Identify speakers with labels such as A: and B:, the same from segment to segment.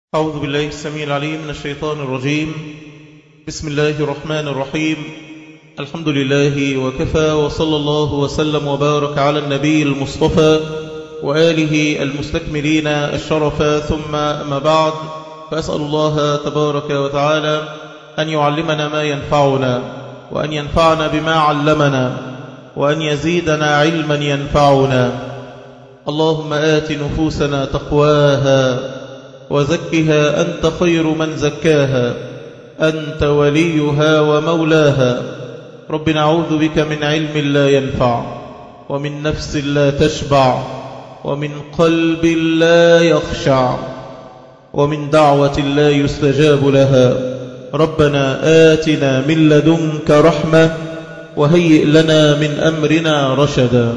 A: أعوذ بالله السميع العليم من الشيطان الرجيم بسم الله الرحمن الرحيم الحمد لله وكفى وصلى الله وسلم وبارك على النبي المصطفى وآله المستكملين الشرف ثم أما بعد فأسأل الله تبارك وتعالى أن يعلمنا ما ينفعنا وأن ينفعنا بما علمنا وأن يزيدنا علما ينفعنا اللهم آت نفوسنا تقواها وزكها أنت خير من زكاها أنت وليها ومولاها رب نعوذ بك من علم لا ينفع ومن نفس لا تشبع ومن قلب لا يخشع ومن دعوة لا يستجاب لها ربنا آتنا من لدنك رحمة وهيئ لنا من أمرنا رشدا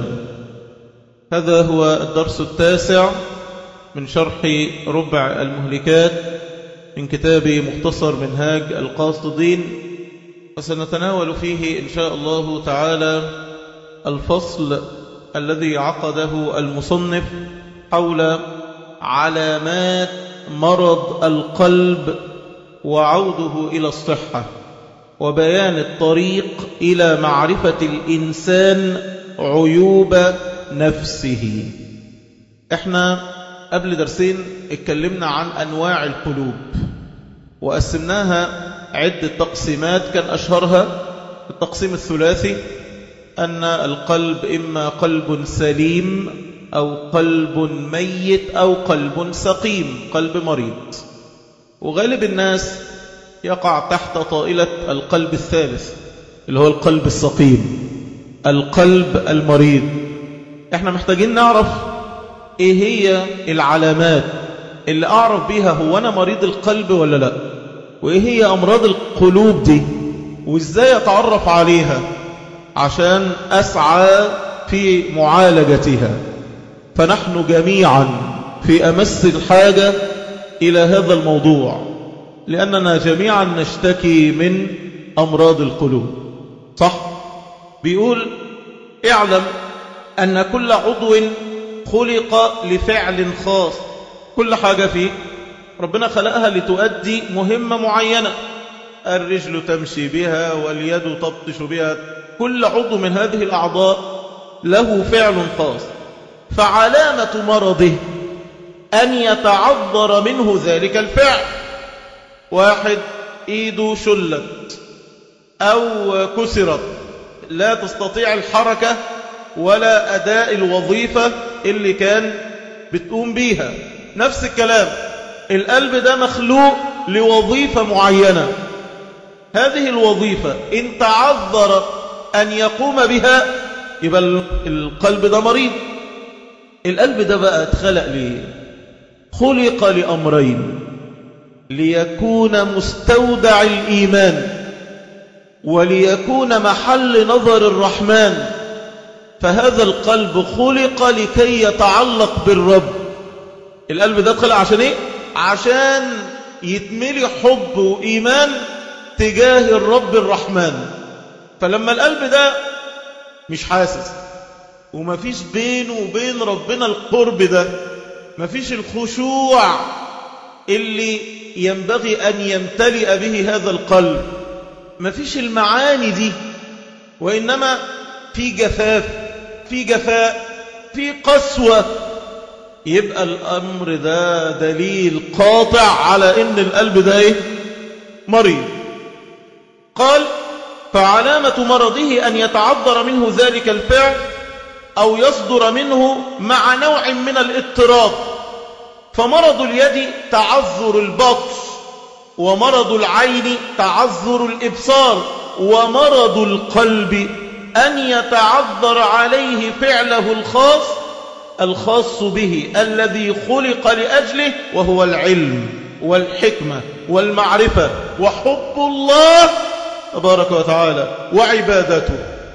A: هذا هو الدرس التاسع من شرح ربع المهلكات من كتاب مختصر منهاج القاصدين وسنتناول فيه إن شاء الله تعالى الفصل الذي عقده المصنف حول علامات مرض القلب وعوده إلى الصحة وبيان الطريق إلى معرفة الإنسان عيوب نفسه احنا قبل درسين اتكلمنا عن أنواع القلوب وقسمناها عدة تقسيمات كان أشهرها التقسيم الثلاثي أن القلب إما قلب سليم أو قلب ميت أو قلب سقيم قلب مريض وغالب الناس يقع تحت طائلة القلب الثالث اللي هو القلب السقيم القلب المريض احنا محتاجين نعرف ايه هي العلامات اللي اعرف بيها هو انا مريض القلب ولا لا وايه هي امراض القلوب دي وازاي اتعرف عليها عشان اسعى في معالجتها فنحن جميعا في امس الحاجة الى هذا الموضوع لاننا جميعا نشتكي من امراض القلوب صح بيقول اعلم ان كل عضو خلق لفعل خاص كل حاجة فيه ربنا خلقها لتؤدي مهمة معينة الرجل تمشي بها واليد تبطش بها كل عضو من هذه الأعضاء له فعل خاص فعلامة مرضه أن يتعذر منه ذلك الفعل واحد إيده شلت أو كسرت لا تستطيع الحركة ولا أداء الوظيفة اللي كان بتقوم بيها نفس الكلام القلب ده مخلوق لوظيفة معينة هذه الوظيفة إن تعذر أن يقوم بها يبقى القلب ده مريض القلب ده بقى اتخلق ليه خلق لأمرين ليكون مستودع الإيمان وليكون محل نظر الرحمن فهذا القلب خلق لكي يتعلق بالرب القلب ده اتخلق عشان ايه عشان يتملي حب وإيمان تجاه الرب الرحمن فلما القلب ده مش حاسس ومفيش بينه وبين ربنا القرب ده مفيش الخشوع اللي ينبغي أن يمتلئ به هذا القلب مفيش المعاني دي وإنما في جفاف في جفاء في قسوة يبقى الأمر ده دليل قاطع على إن القلب ده إيه؟ مريض قال فعلامة مرضه أن يتعذر منه ذلك الفعل أو يصدر منه مع نوع من الاضطراب فمرض اليد تعذر البطش ومرض العين تعذر الإبصار ومرض القلب أن يتعذر عليه فعله الخاص الخاص به الذي خلق لأجله وهو العلم والحكمة والمعرفة وحب الله تبارك وتعالى وعبادته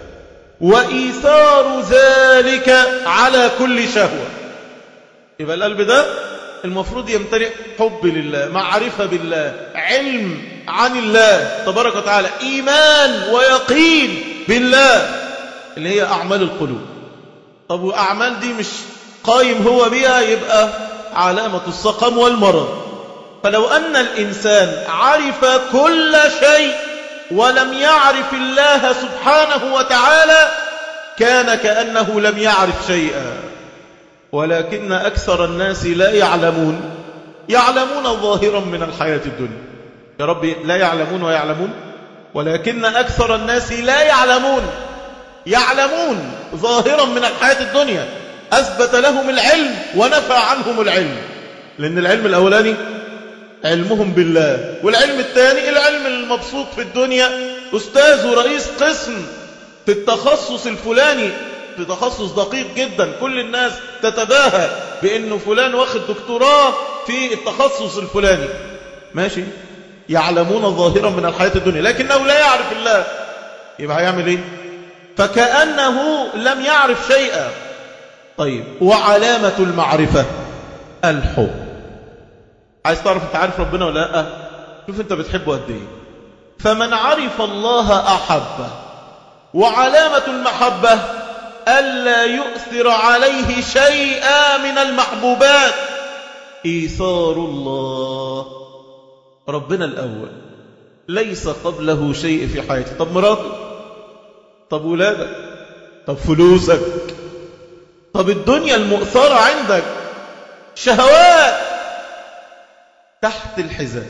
A: وإيثار ذلك على كل شهوة يبقى القلب ده المفروض يمتلئ حب لله معرفة بالله علم عن الله تبارك وتعالى إيمان ويقين بالله اللي هي أعمال القلوب طب وأعمال دي مش قايم هو بها يبقى علامة السقم والمرض فلو أن الإنسان عرف كل شيء ولم يعرف الله سبحانه وتعالى كان كأنه لم يعرف شيئا ولكن أكثر الناس لا يعلمون يعلمون ظاهرا من الحياة الدنيا يا رب لا يعلمون ويعلمون ولكن أكثر الناس لا يعلمون يعلمون ظاهرا من الحياة الدنيا أثبت لهم العلم ونفى عنهم العلم لأن العلم الأولاني علمهم بالله والعلم الثاني العلم المبسوط في الدنيا أستاذ ورئيس قسم في التخصص الفلاني في تخصص دقيق جدا كل الناس تتباهى بأنه فلان واخد دكتوراه في التخصص الفلاني ماشي يعلمون ظاهرا من الحياة الدنيا لكنه لا يعرف الله يبقى هيعمل ايه فكأنه لم يعرف شيئا طيب وعلامة المعرفة الحب عايز تعرف انت عارف ربنا ولا لا شوف انت بتحبه قد ايه فمن عرف الله أحبه وعلامة المحبة ألا يؤثر عليه شيئا من المحبوبات إيثار الله ربنا الأول ليس قبله شيء في حياتي طب مراتك طب ولادك طب فلوسك طب الدنيا المؤثرة عندك شهوات تحت الحزام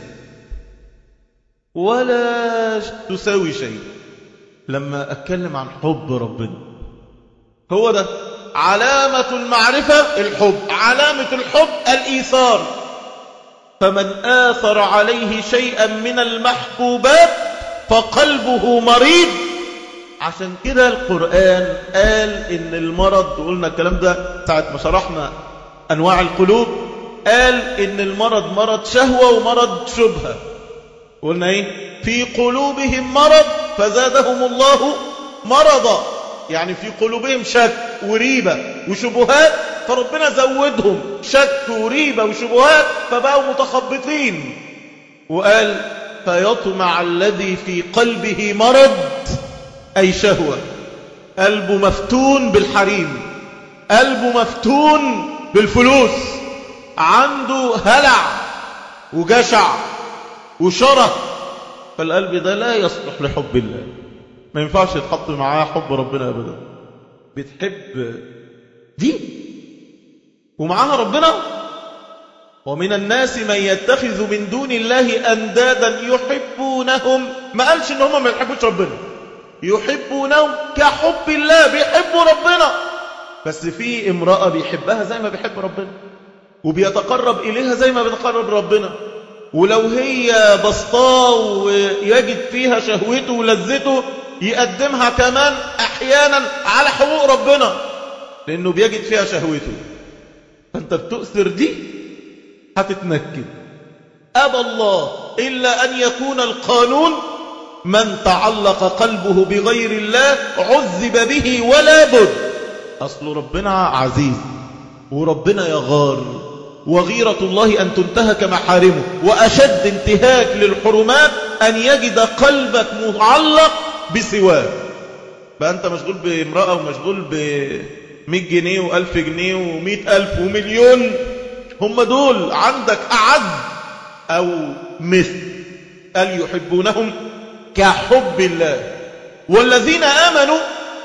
A: ولا تساوي شيء لما أتكلم عن حب ربنا هو ده علامة المعرفة الحب علامة الحب الإيثار فمن آثر عليه شيئا من المحبوبات فقلبه مريض عشان كده القرآن قال إن المرض وقلنا الكلام ده ساعة ما شرحنا أنواع القلوب قال إن المرض مرض شهوة ومرض شبهة قلنا إيه في قلوبهم مرض فزادهم الله مرضا يعني في قلوبهم شك وريبة وشبهات فربنا زودهم شك وريبة وشبهات فبقوا متخبطين وقال فيطمع الذي في قلبه مرض أي شهوة قلبه مفتون بالحريم قلبه مفتون بالفلوس عنده هلع وجشع وشره فالقلب ده لا يصلح لحب الله ما ينفعش يتحط معاه حب ربنا أبدا بتحب دي ومعاها ربنا ومن الناس من يتخذ من دون الله أندادا يحبونهم ما قالش إن هم ما يحبوش ربنا يحبونهم كحب الله بيحبوا ربنا بس في امرأة بيحبها زي ما بيحب ربنا وبيتقرب إليها زي ما بيتقرب ربنا ولو هي بسطاء ويجد فيها شهوته ولذته يقدمها كمان أحيانا على حقوق ربنا لأنه بيجد فيها شهوته فأنت بتؤثر دي هتتنكد أبى الله إلا أن يكون القانون من تعلق قلبه بغير الله عذب به ولا بد أصل ربنا عزيز وربنا يغار وغيرة الله أن تنتهك محارمه وأشد انتهاك للحرمات أن يجد قلبك معلق بسواه بقى أنت مشغول بامرأة ومشغول ب 100 جنيه و1000 جنيه و100 ألف ومليون هم دول عندك أعز أو مثل قال يحبونهم كحب الله والذين آمنوا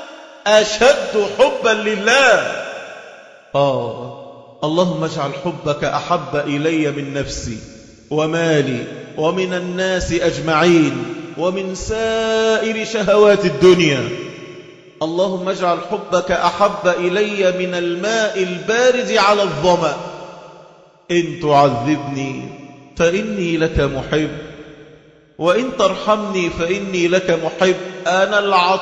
A: أشد حبا لله آه اللهم اجعل حبك أحب إلي من نفسي ومالي ومن الناس أجمعين ومن سائر شهوات الدنيا اللهم اجعل حبك أحب إلي من الماء البارد على الظمأ إن تعذبني فإني لك محب وإن ترحمني فإني لك محب أنا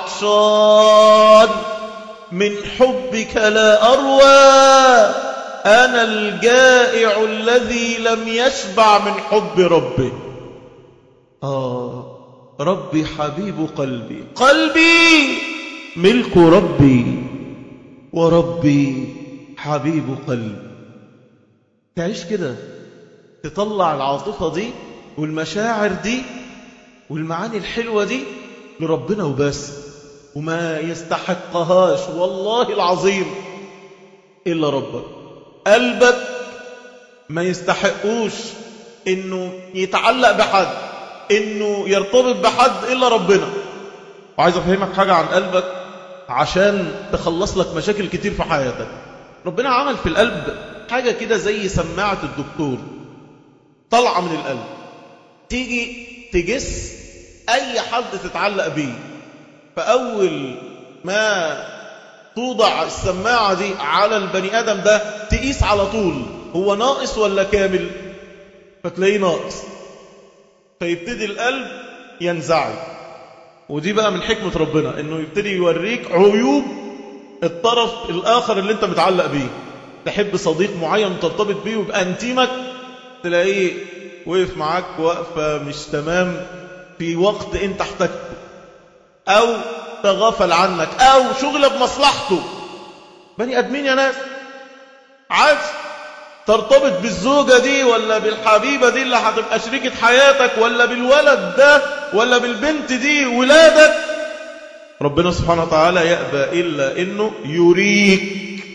A: العطشان من حبك لا أروى أنا الجائع الذي لم يشبع من حب ربه آه ربي حبيب قلبي قلبي ملك ربي وربي حبيب قلبي تعيش كده تطلع العاطفة دي والمشاعر دي والمعاني الحلوة دي لربنا وبس وما يستحقهاش والله العظيم إلا ربك قلبك ما يستحقوش انه يتعلق بحد انه يرتبط بحد الا ربنا وعايز افهمك حاجة عن قلبك عشان تخلص لك مشاكل كتير في حياتك ربنا عمل في القلب حاجة كده زي سماعة الدكتور طالعة من القلب تيجي تجس أي حد تتعلق بيه فأول ما توضع السماعة دي على البني آدم ده تقيس على طول هو ناقص ولا كامل فتلاقيه ناقص فيبتدي القلب ينزعج ودي بقى من حكمة ربنا انه يبتدي يوريك عيوب الطرف الآخر اللي انت متعلق بيه تحب صديق معين وترتبط بيه ويبقى انتيمك تلاقيه وقف معاك وقفة مش تمام في وقت انت احتجته او تغافل عنك او شغل بمصلحته بني ادمين يا ناس عايز ترتبط بالزوجة دي ولا بالحبيبة دي اللي هتبقى شريكة حياتك ولا بالولد ده ولا بالبنت دي ولادك ربنا سبحانه وتعالى يأبى إلا إنه يريك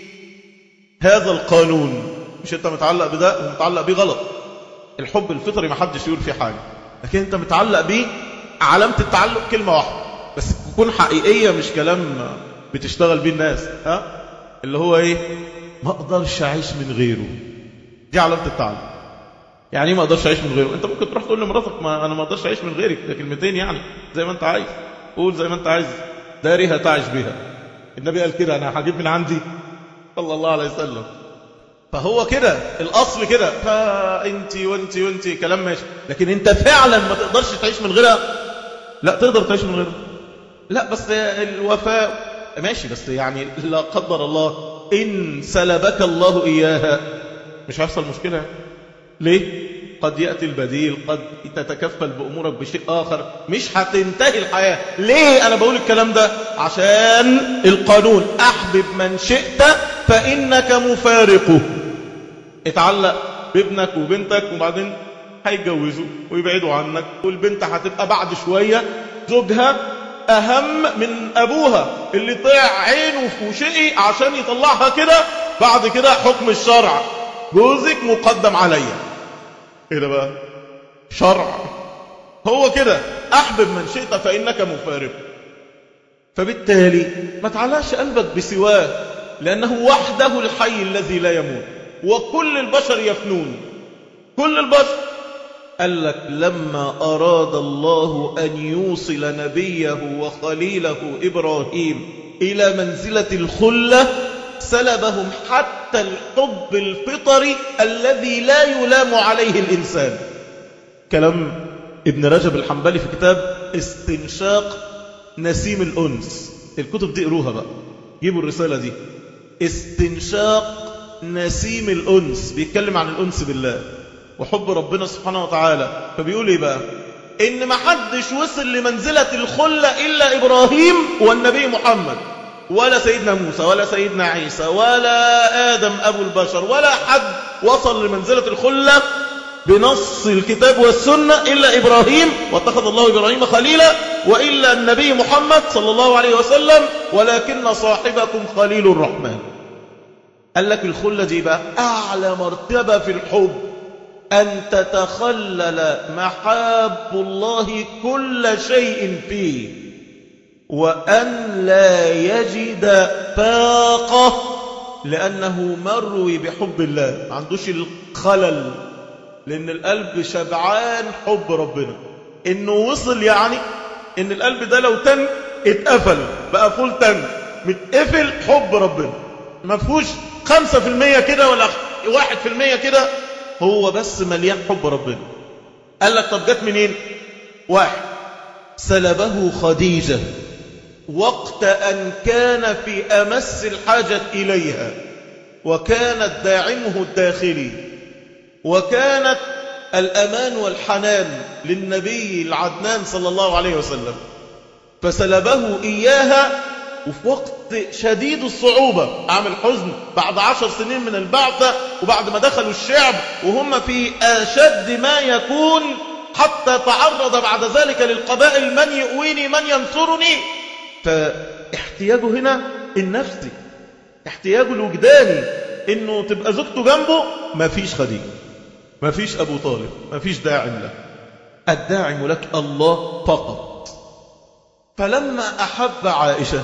A: هذا القانون مش أنت متعلق بده ومتعلق بيه غلط الحب الفطري ما حدش يقول فيه حاجة لكن أنت متعلق بيه علامة التعلق كلمة واحدة بس تكون حقيقية مش كلام بتشتغل بيه الناس ها اللي هو ايه ما اقدرش اعيش من غيره دي علامة التعلق يعني ايه ما اقدرش اعيش من غيره انت ممكن تروح تقول لمراتك ما انا ما اقدرش اعيش من غيرك ده كلمتين يعني زي ما انت عايز قول زي ما انت عايز داريها تعيش بها النبي قال كده انا هجيب من عندي صلى الله عليه وسلم فهو كده الاصل كده فانت وانت وانت كلام ماشي لكن انت فعلا ما تقدرش تعيش من غيرها لا تقدر تعيش من غيرها لا بس الوفاء ماشي بس يعني لا قدر الله إن سلبك الله إياها مش هيحصل مشكلة ليه؟ قد يأتي البديل قد تتكفل بأمورك بشيء آخر مش هتنتهي الحياة ليه أنا بقول الكلام ده عشان القانون أحبب من شئت فإنك مفارقه اتعلق بابنك وبنتك وبعدين هيتجوزوا ويبعدوا عنك والبنت هتبقى بعد شوية زوجها أهم من أبوها اللي طلع عينه في وشقي عشان يطلعها كده بعد كده حكم الشرع جوزك مقدم عليا ايه ده بقى شرع هو كده أحبب من شئت فإنك مفارق فبالتالي ما تعلقش قلبك بسواه لأنه وحده الحي الذي لا يموت وكل البشر يفنون كل البشر قال لك لما أراد الله أن يوصل نبيه وخليله إبراهيم إلى منزلة الخلة سلبهم حتى الحب الفطري الذي لا يلام عليه الإنسان كلام ابن رجب الحنبلي في كتاب استنشاق نسيم الأنس الكتب دي قروها بقى جيبوا الرسالة دي استنشاق نسيم الأنس بيتكلم عن الأنس بالله وحب ربنا سبحانه وتعالى فبيقول ايه بقى ان ما حدش وصل لمنزلة الخلة الا ابراهيم والنبي محمد ولا سيدنا موسى ولا سيدنا عيسى ولا ادم ابو البشر ولا حد وصل لمنزلة الخلة بنص الكتاب والسنة الا ابراهيم واتخذ الله ابراهيم خليلا والا النبي محمد صلى الله عليه وسلم ولكن صاحبكم خليل الرحمن قال لك الخلة دي بقى اعلى مرتبة في الحب أن تتخلل محاب الله كل شيء فيه وأن لا يجد فاقة لأنه مروي بحب الله ما عندوش الخلل لأن القلب شبعان حب ربنا إنه وصل يعني إن القلب ده لو تن اتقفل بقى فول تن متقفل حب ربنا ما فيهوش خمسة في المية كده ولا واحد في المية كده هو بس مليان حب ربنا قال لك طب جت منين واحد سلبه خديجة وقت أن كان في أمس الحاجة إليها وكانت داعمه الداخلي وكانت الأمان والحنان للنبي العدنان صلى الله عليه وسلم فسلبه إياها وفي وقت شديد الصعوبة عام الحزن بعد عشر سنين من البعثة وبعد ما دخلوا الشعب وهم في أشد ما يكون حتى تعرض بعد ذلك للقبائل من يؤويني من ينصرني فاحتياجه هنا النفسي احتياجه الوجداني انه تبقى زوجته جنبه ما فيش خديجة ما فيش أبو طالب ما فيش داعم له الداعم لك الله فقط فلما أحب عائشة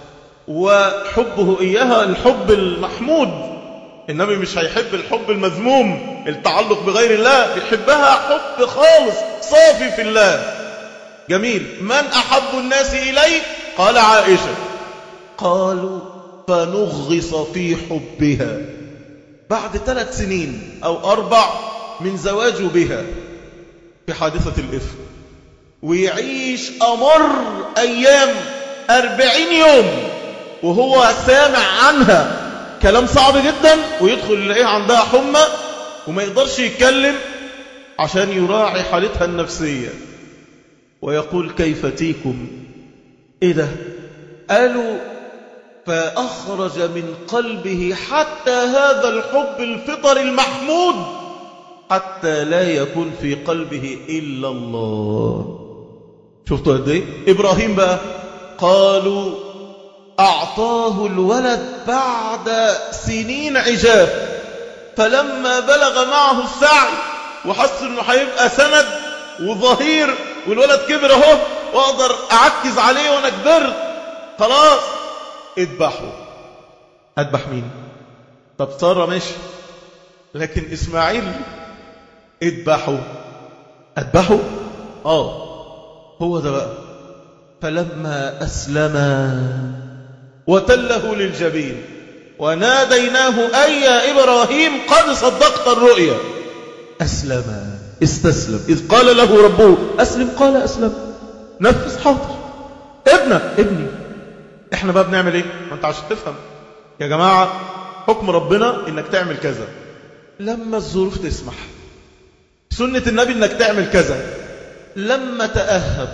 A: وحبه إياها الحب المحمود النبي مش هيحب الحب المذموم التعلق بغير الله بيحبها حب خالص صافي في الله جميل من أحب الناس إليك قال عائشة قالوا فنغص في حبها بعد ثلاث سنين أو أربع من زواجه بها في حادثة الإفك ويعيش أمر أيام أربعين يوم وهو سامع عنها كلام صعب جدا ويدخل يلاقيها عندها حمى وما يقدرش يتكلم عشان يراعي حالتها النفسية ويقول كيف تيكم ايه ده قالوا فأخرج من قلبه حتى هذا الحب الفطر المحمود حتى لا يكون في قلبه إلا الله شفتوا قد ايه إبراهيم بقى قالوا أعطاه الولد بعد سنين عجاف فلما بلغ معه السعي وحس انه هيبقى سند وظهير والولد كبر اهو واقدر اعكز عليه وانا كبرت خلاص اذبحوا اذبح مين طب ساره ماشي لكن اسماعيل اذبحوا اذبحوا اه هو ده بقى فلما اسلما وتله للجبين وناديناه أي يا إبراهيم قد صدقت الرؤيا أسلم استسلم إذ قال له ربه أسلم قال أسلم نفذ حاضر ابنك ابني احنا بقى بنعمل ايه ما انت عشان تفهم يا جماعة حكم ربنا انك تعمل كذا لما الظروف تسمح سنة النبي انك تعمل كذا لما تأهب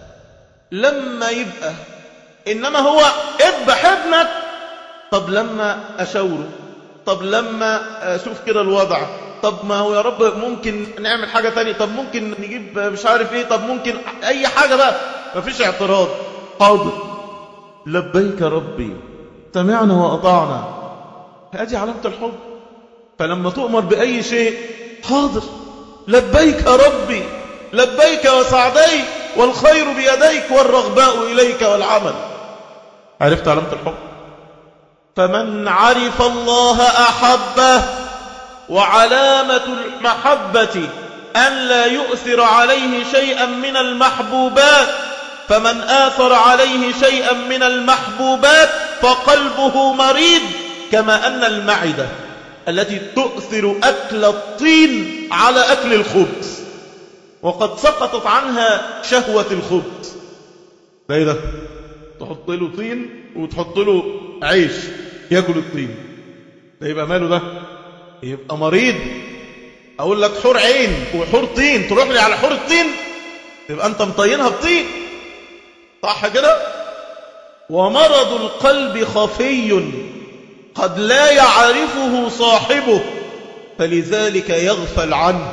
A: لما يبقى إنما هو اذبح ابنك طب لما أشوره طب لما أشوف كده الوضع طب ما هو يا رب ممكن نعمل حاجة تانية طب ممكن نجيب مش عارف ايه طب ممكن أي حاجة بقى ما فيش اعتراض حاضر لبيك ربي سمعنا وأطعنا هذه علامة الحب فلما تؤمر بأي شيء حاضر لبيك ربي لبيك وسعديك والخير بيديك والرغباء إليك والعمل عرفت علامة الحب فمن عرف الله أحبه وعلامة المحبة أن لا يؤثر عليه شيئا من المحبوبات فمن آثر عليه شيئا من المحبوبات فقلبه مريض كما أن المعدة التي تؤثر أكل الطين على أكل الخبز وقد سقطت عنها شهوة الخبز ده ايه ده تحط له طين وتحط له عيش ياكل الطين ده يبقى ماله ده يبقى مريض اقول لك حور عين وحور طين تروح لي على حور الطين يبقى انت مطينها بطين صح كده ومرض القلب خفي قد لا يعرفه صاحبه فلذلك يغفل عنه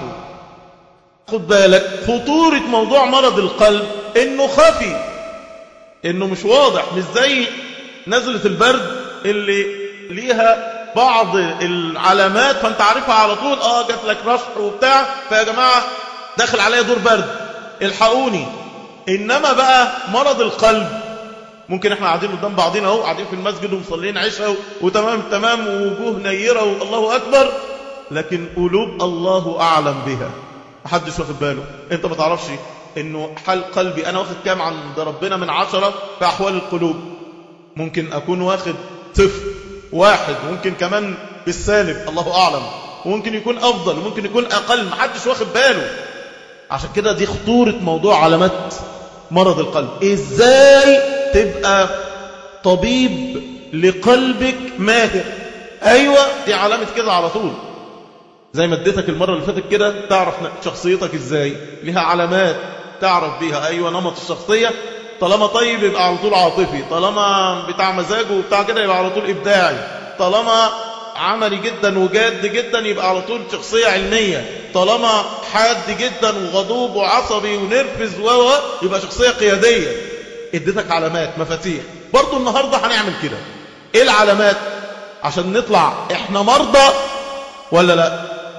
A: خد بالك خطورة موضوع مرض القلب انه خفي انه مش واضح مش زي نزلة البرد اللي ليها بعض العلامات فانت عارفها على طول اه جات لك رشح وبتاع فيا جماعة داخل عليا دور برد الحقوني انما بقى مرض القلب ممكن احنا قاعدين قدام بعضنا اهو قاعدين في المسجد ومصلين عشاء وتمام تمام ووجوه نيرة والله اكبر لكن قلوب الله اعلم بها محدش واخد باله انت ما تعرفش انه حال قلبي انا واخد كام عند ربنا من عشرة في احوال القلوب ممكن اكون واخد صفر واحد ممكن كمان بالسالب الله اعلم وممكن يكون افضل وممكن يكون اقل محدش واخد باله عشان كده دي خطورة موضوع علامات مرض القلب ازاي تبقى طبيب لقلبك ماهر ايوه دي علامة كده على طول زي ما اديتك المرة اللي فاتت كده تعرف شخصيتك ازاي لها علامات تعرف بيها ايوه نمط الشخصية طالما طيب يبقى على طول عاطفي طالما بتاع مزاجه وبتاع كده يبقى على طول ابداعي طالما عملي جدا وجاد جدا يبقى على طول شخصية علمية طالما حاد جدا وغضوب وعصبي ونرفز و يبقى شخصية قيادية اديتك علامات مفاتيح برضو النهاردة هنعمل كده ايه العلامات عشان نطلع احنا مرضى ولا لا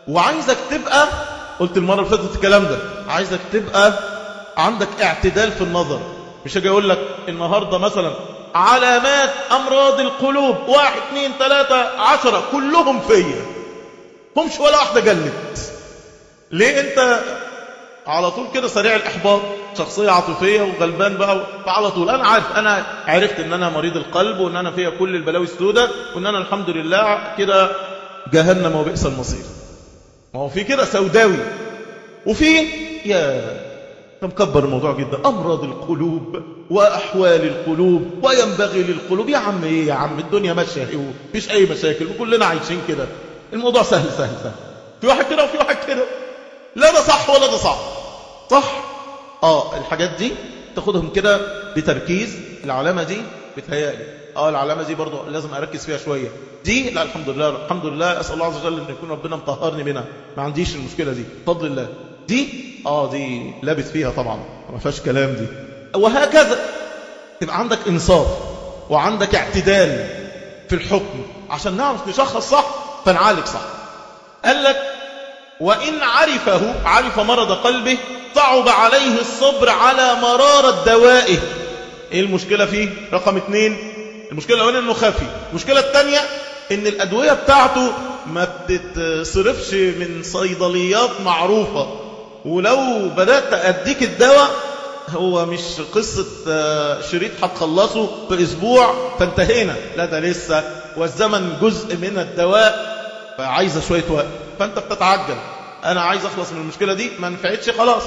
A: وعايزك تبقى قلت المرة اللي فاتت الكلام ده عايزك تبقى عندك اعتدال في النظر مش هاجي اقول لك النهاردة مثلا علامات امراض القلوب واحد اثنين ثلاثة عشرة كلهم فيا همش ولا واحدة جلت ليه انت على طول كده سريع الاحباط شخصية عاطفية وغلبان بقى فعلى طول انا عارف انا عرفت ان انا مريض القلب وان انا فيها كل البلاوي السوداء وان انا الحمد لله كده جهنم وبئس المصير ما هو في كده سوداوي وفي يا مكبر الموضوع جدا أمراض القلوب وأحوال القلوب وينبغي للقلوب يا عم إيه يا عم الدنيا ماشية إيه مفيش أي مشاكل وكلنا عايشين كده الموضوع سهل سهل سهل في واحد كده وفي واحد كده لا ده صح ولا ده صح صح آه الحاجات دي تاخدهم كده بتركيز العلامة دي بتهيألي اه العلامة دي برضو لازم أركز فيها شوية دي لا الحمد لله الحمد لله أسأل الله عز وجل أن يكون ربنا مطهرني منها ما عنديش المشكلة دي بفضل الله دي اه دي لابس فيها طبعا ما فيهاش كلام دي وهكذا تبقى عندك انصاف وعندك اعتدال في الحكم عشان نعرف نشخص صح فنعالج صح قال لك وإن عرفه عرف مرض قلبه صعب عليه الصبر على مرارة دوائه ايه المشكلة فيه رقم اثنين المشكلة الأولانية انه خفي المشكلة الثانية ان الأدوية بتاعته ما بتتصرفش من صيدليات معروفة ولو بدأت أديك الدواء هو مش قصة شريط هتخلصه في أسبوع فانتهينا لا ده لسه والزمن جزء من الدواء فعايزة شوية وقت فأنت بتتعجل أنا عايز أخلص من المشكلة دي ما نفعتش خلاص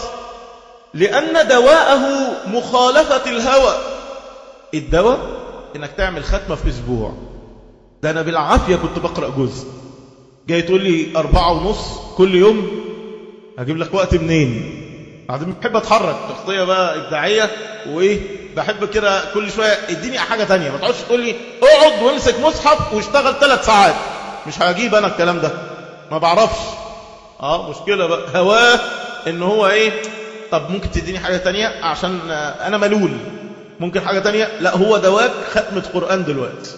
A: لأن دواءه مخالفة الهوى الدواء إنك تعمل ختمة في أسبوع ده أنا بالعافية كنت بقرأ جزء جاي تقول لي أربعة ونص كل يوم هجيب لك وقت منين بعدين بحب اتحرك شخصيه بقى ابداعيه وايه بحب كده كل شويه اديني حاجه تانية ما تقعدش تقول لي اقعد وامسك مصحف واشتغل ثلاث ساعات مش هجيب انا الكلام ده ما بعرفش اه مشكله بقى هواه ان هو ايه طب ممكن تديني حاجه تانية عشان انا ملول ممكن حاجه تانية لا هو دواك ختمه قران دلوقتي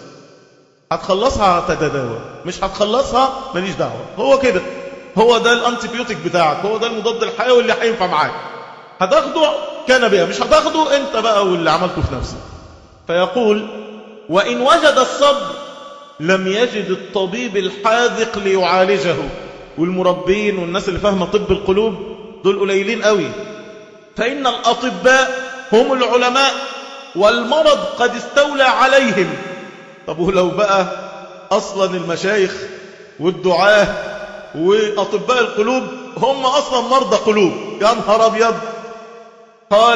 A: هتخلصها هتتداوى مش هتخلصها ماليش دعوه هو كده هو ده الانتيبيوتيك بتاعك هو ده المضاد الحيوي اللي هينفع معاك هتاخده كان بها مش هتاخده انت بقى واللي عملته في نفسك فيقول وإن وجد الصبر لم يجد الطبيب الحاذق ليعالجه والمربين والناس اللي فاهمة طب القلوب دول قليلين قوي فإن الأطباء هم العلماء والمرض قد استولى عليهم طب ولو بقى أصلا المشايخ والدعاه وأطباء القلوب هم أصلا مرضى قلوب يا نهار أبيض قال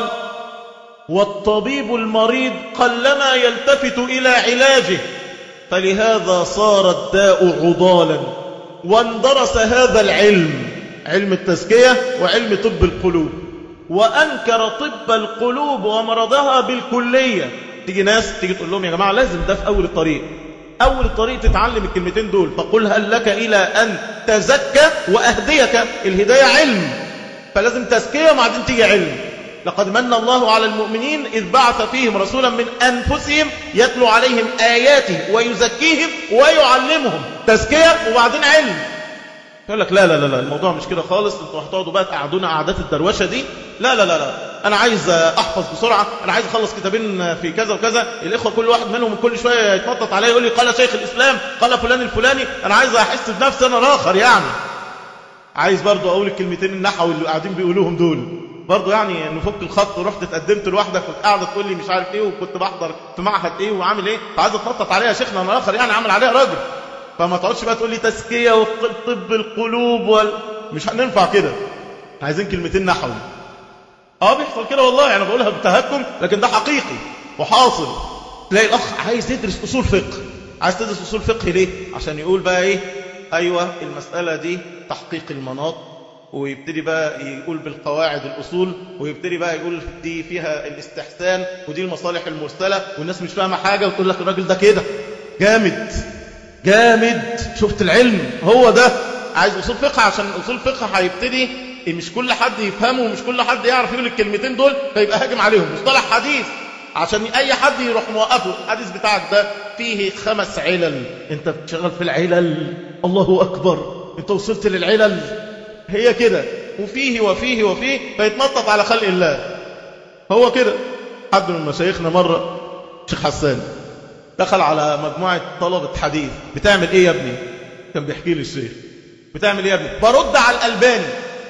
A: والطبيب المريض قلما يلتفت إلى علاجه فلهذا صار الداء عضالا واندرس هذا العلم علم التزكية وعلم طب القلوب وأنكر طب القلوب ومرضها بالكلية تيجي ناس تيجي تقول لهم يا جماعة لازم ده في أول الطريق أول الطريق تتعلم الكلمتين دول فقل هل لك إلى أن تزكى وأهديك الهداية علم فلازم تزكية وبعدين تيجي علم لقد من الله على المؤمنين إذ بعث فيهم رسولا من أنفسهم يتلو عليهم آياته ويزكيهم ويعلمهم تزكية وبعدين علم يقول لك لا لا لا لا الموضوع مش كده خالص انتوا هتقعدوا بقى تقعدونا قعدات الدروشه دي لا لا لا لا انا عايز احفظ بسرعه انا عايز اخلص كتابين في كذا وكذا الاخوه كل واحد منهم كل شويه يتنطط عليا يقول لي قال شيخ الاسلام قال فلان الفلاني انا عايز احس بنفسي انا الاخر يعني عايز برضو اقول الكلمتين النحو اللي قاعدين بيقولوهم دول برضه يعني نفك الخط ورحت اتقدمت لوحدك كنت قاعده تقول لي مش عارف ايه وكنت بحضر في معهد ايه وعامل ايه فعايز اتنطط عليها يا شيخنا انا الاخر يعني عامل عليها راجل فما تقعدش بقى تقول لي تزكيه وطب القلوب وال... مش هننفع كده عايزين كلمتين نحوي اه بيحصل كده والله انا بقولها بتهكم لكن ده حقيقي وحاصل تلاقي الاخ عايز يدرس اصول فقه عايز تدرس اصول فقه ليه عشان يقول بقى ايه ايوه المساله دي تحقيق المناط ويبتدي بقى يقول بالقواعد الأصول ويبتدي بقى يقول دي فيها الاستحسان ودي المصالح المرسلة والناس مش فاهمة حاجة وتقول لك الراجل ده كده جامد جامد شفت العلم هو ده عايز أصول فقه عشان أصول فقه هيبتدي مش كل حد يفهمه ومش كل حد يعرف يقول الكلمتين دول فيبقى هاجم عليهم مصطلح حديث عشان أي حد يروح موقفه الحديث بتاعك ده فيه خمس علل انت بتشغل في العلل الله أكبر انت وصلت للعلل هي كده وفيه وفيه وفيه فيتنطط على خلق الله هو كده حد من مشايخنا مرة شيخ حسان دخل على مجموعة طلبة حديث بتعمل ايه يا ابني كان بيحكي لي الشيخ بتعمل ايه يا ابني برد على الألباني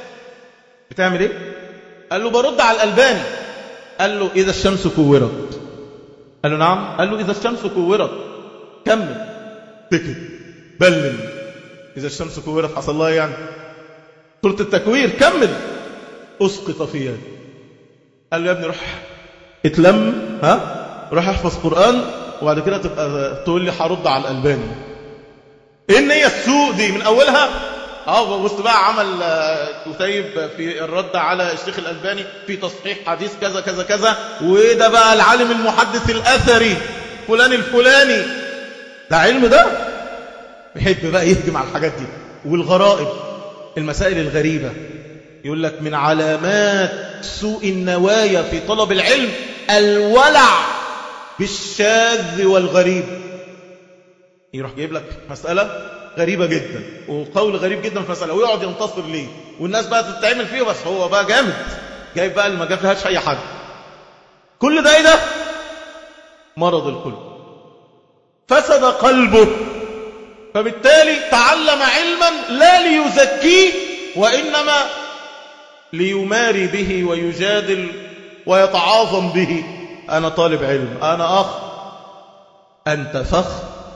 A: بتعمل ايه قال له برد على الألباني قال له إذا الشمس كورت قال له نعم قال له إذا الشمس كورت كمل سكت بلل إذا الشمس كورت حصل الله يعني سورة التكوير كمل أسقط فيها قال له يا ابني روح اتلم ها روح احفظ قرآن وبعد كده تبقى تقول لي هرد على الألباني ايه النية السوء دي من أولها اه بص بقى عمل كتيب في الرد على الشيخ الألباني في تصحيح حديث كذا كذا كذا وده بقى العالم المحدث الأثري فلان الفلاني ده علم ده يحب بقى يهجم على الحاجات دي والغرائب المسائل الغريبة يقول لك من علامات سوء النوايا في طلب العلم الولع بالشاذ والغريب يروح جايب لك مسألة غريبة جدا وقول غريب جدا في مسألة ويقعد ينتصر ليه والناس بقى تتعمل فيه بس هو بقى جامد جايب بقى اللي ما جابلهاش أي حاجة كل ده ايه ده مرض القلب فسد قلبه فبالتالي تعلم علما لا ليزكيه وإنما ليماري به ويجادل ويتعاظم به أنا طالب علم أنا أخ أنت فخ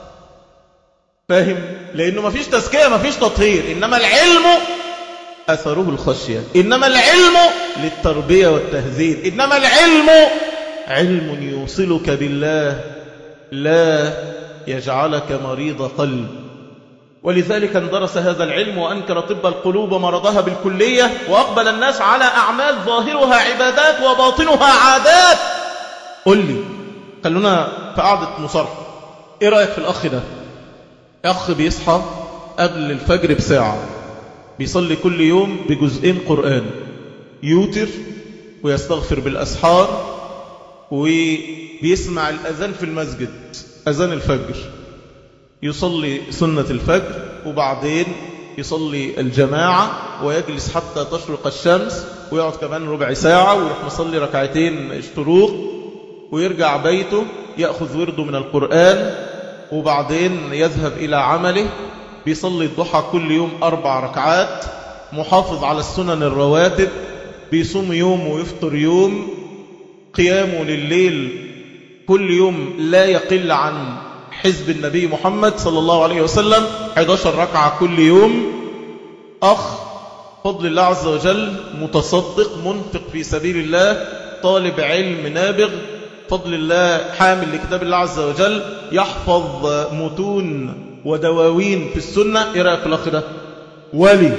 A: فاهم لأنه ما فيش تزكية ما فيش تطهير إنما العلم أثره الخشية إنما العلم للتربية والتهذيب إنما العلم علم يوصلك بالله لا يجعلك مريض قلب ولذلك اندرس هذا العلم وأنكر طب القلوب مرضها بالكلية وأقبل الناس على أعمال ظاهرها عبادات وباطنها عادات قل لي خلونا في قعدة مصارحة ايه رأيك في الأخ ده أخ بيصحى قبل الفجر بساعة بيصلي كل يوم بجزئين قرآن يوتر ويستغفر بالأسحار وبيسمع الأذان في المسجد أذان الفجر يصلي سنة الفجر وبعدين يصلي الجماعة ويجلس حتى تشرق الشمس ويقعد كمان ربع ساعة ويروح مصلي ركعتين اشتروق ويرجع بيته يأخذ ورده من القرآن وبعدين يذهب إلى عمله بيصلي الضحى كل يوم أربع ركعات محافظ على السنن الرواتب بيصوم يوم ويفطر يوم قيامه لليل كل يوم لا يقل عن حزب النبي محمد صلى الله عليه وسلم 11 ركعة كل يوم أخ فضل الله عز وجل متصدق منفق في سبيل الله طالب علم نابغ فضل الله حامل لكتاب الله عز وجل يحفظ متون ودواوين في السنة إيه رأيك في الأخ ده ولي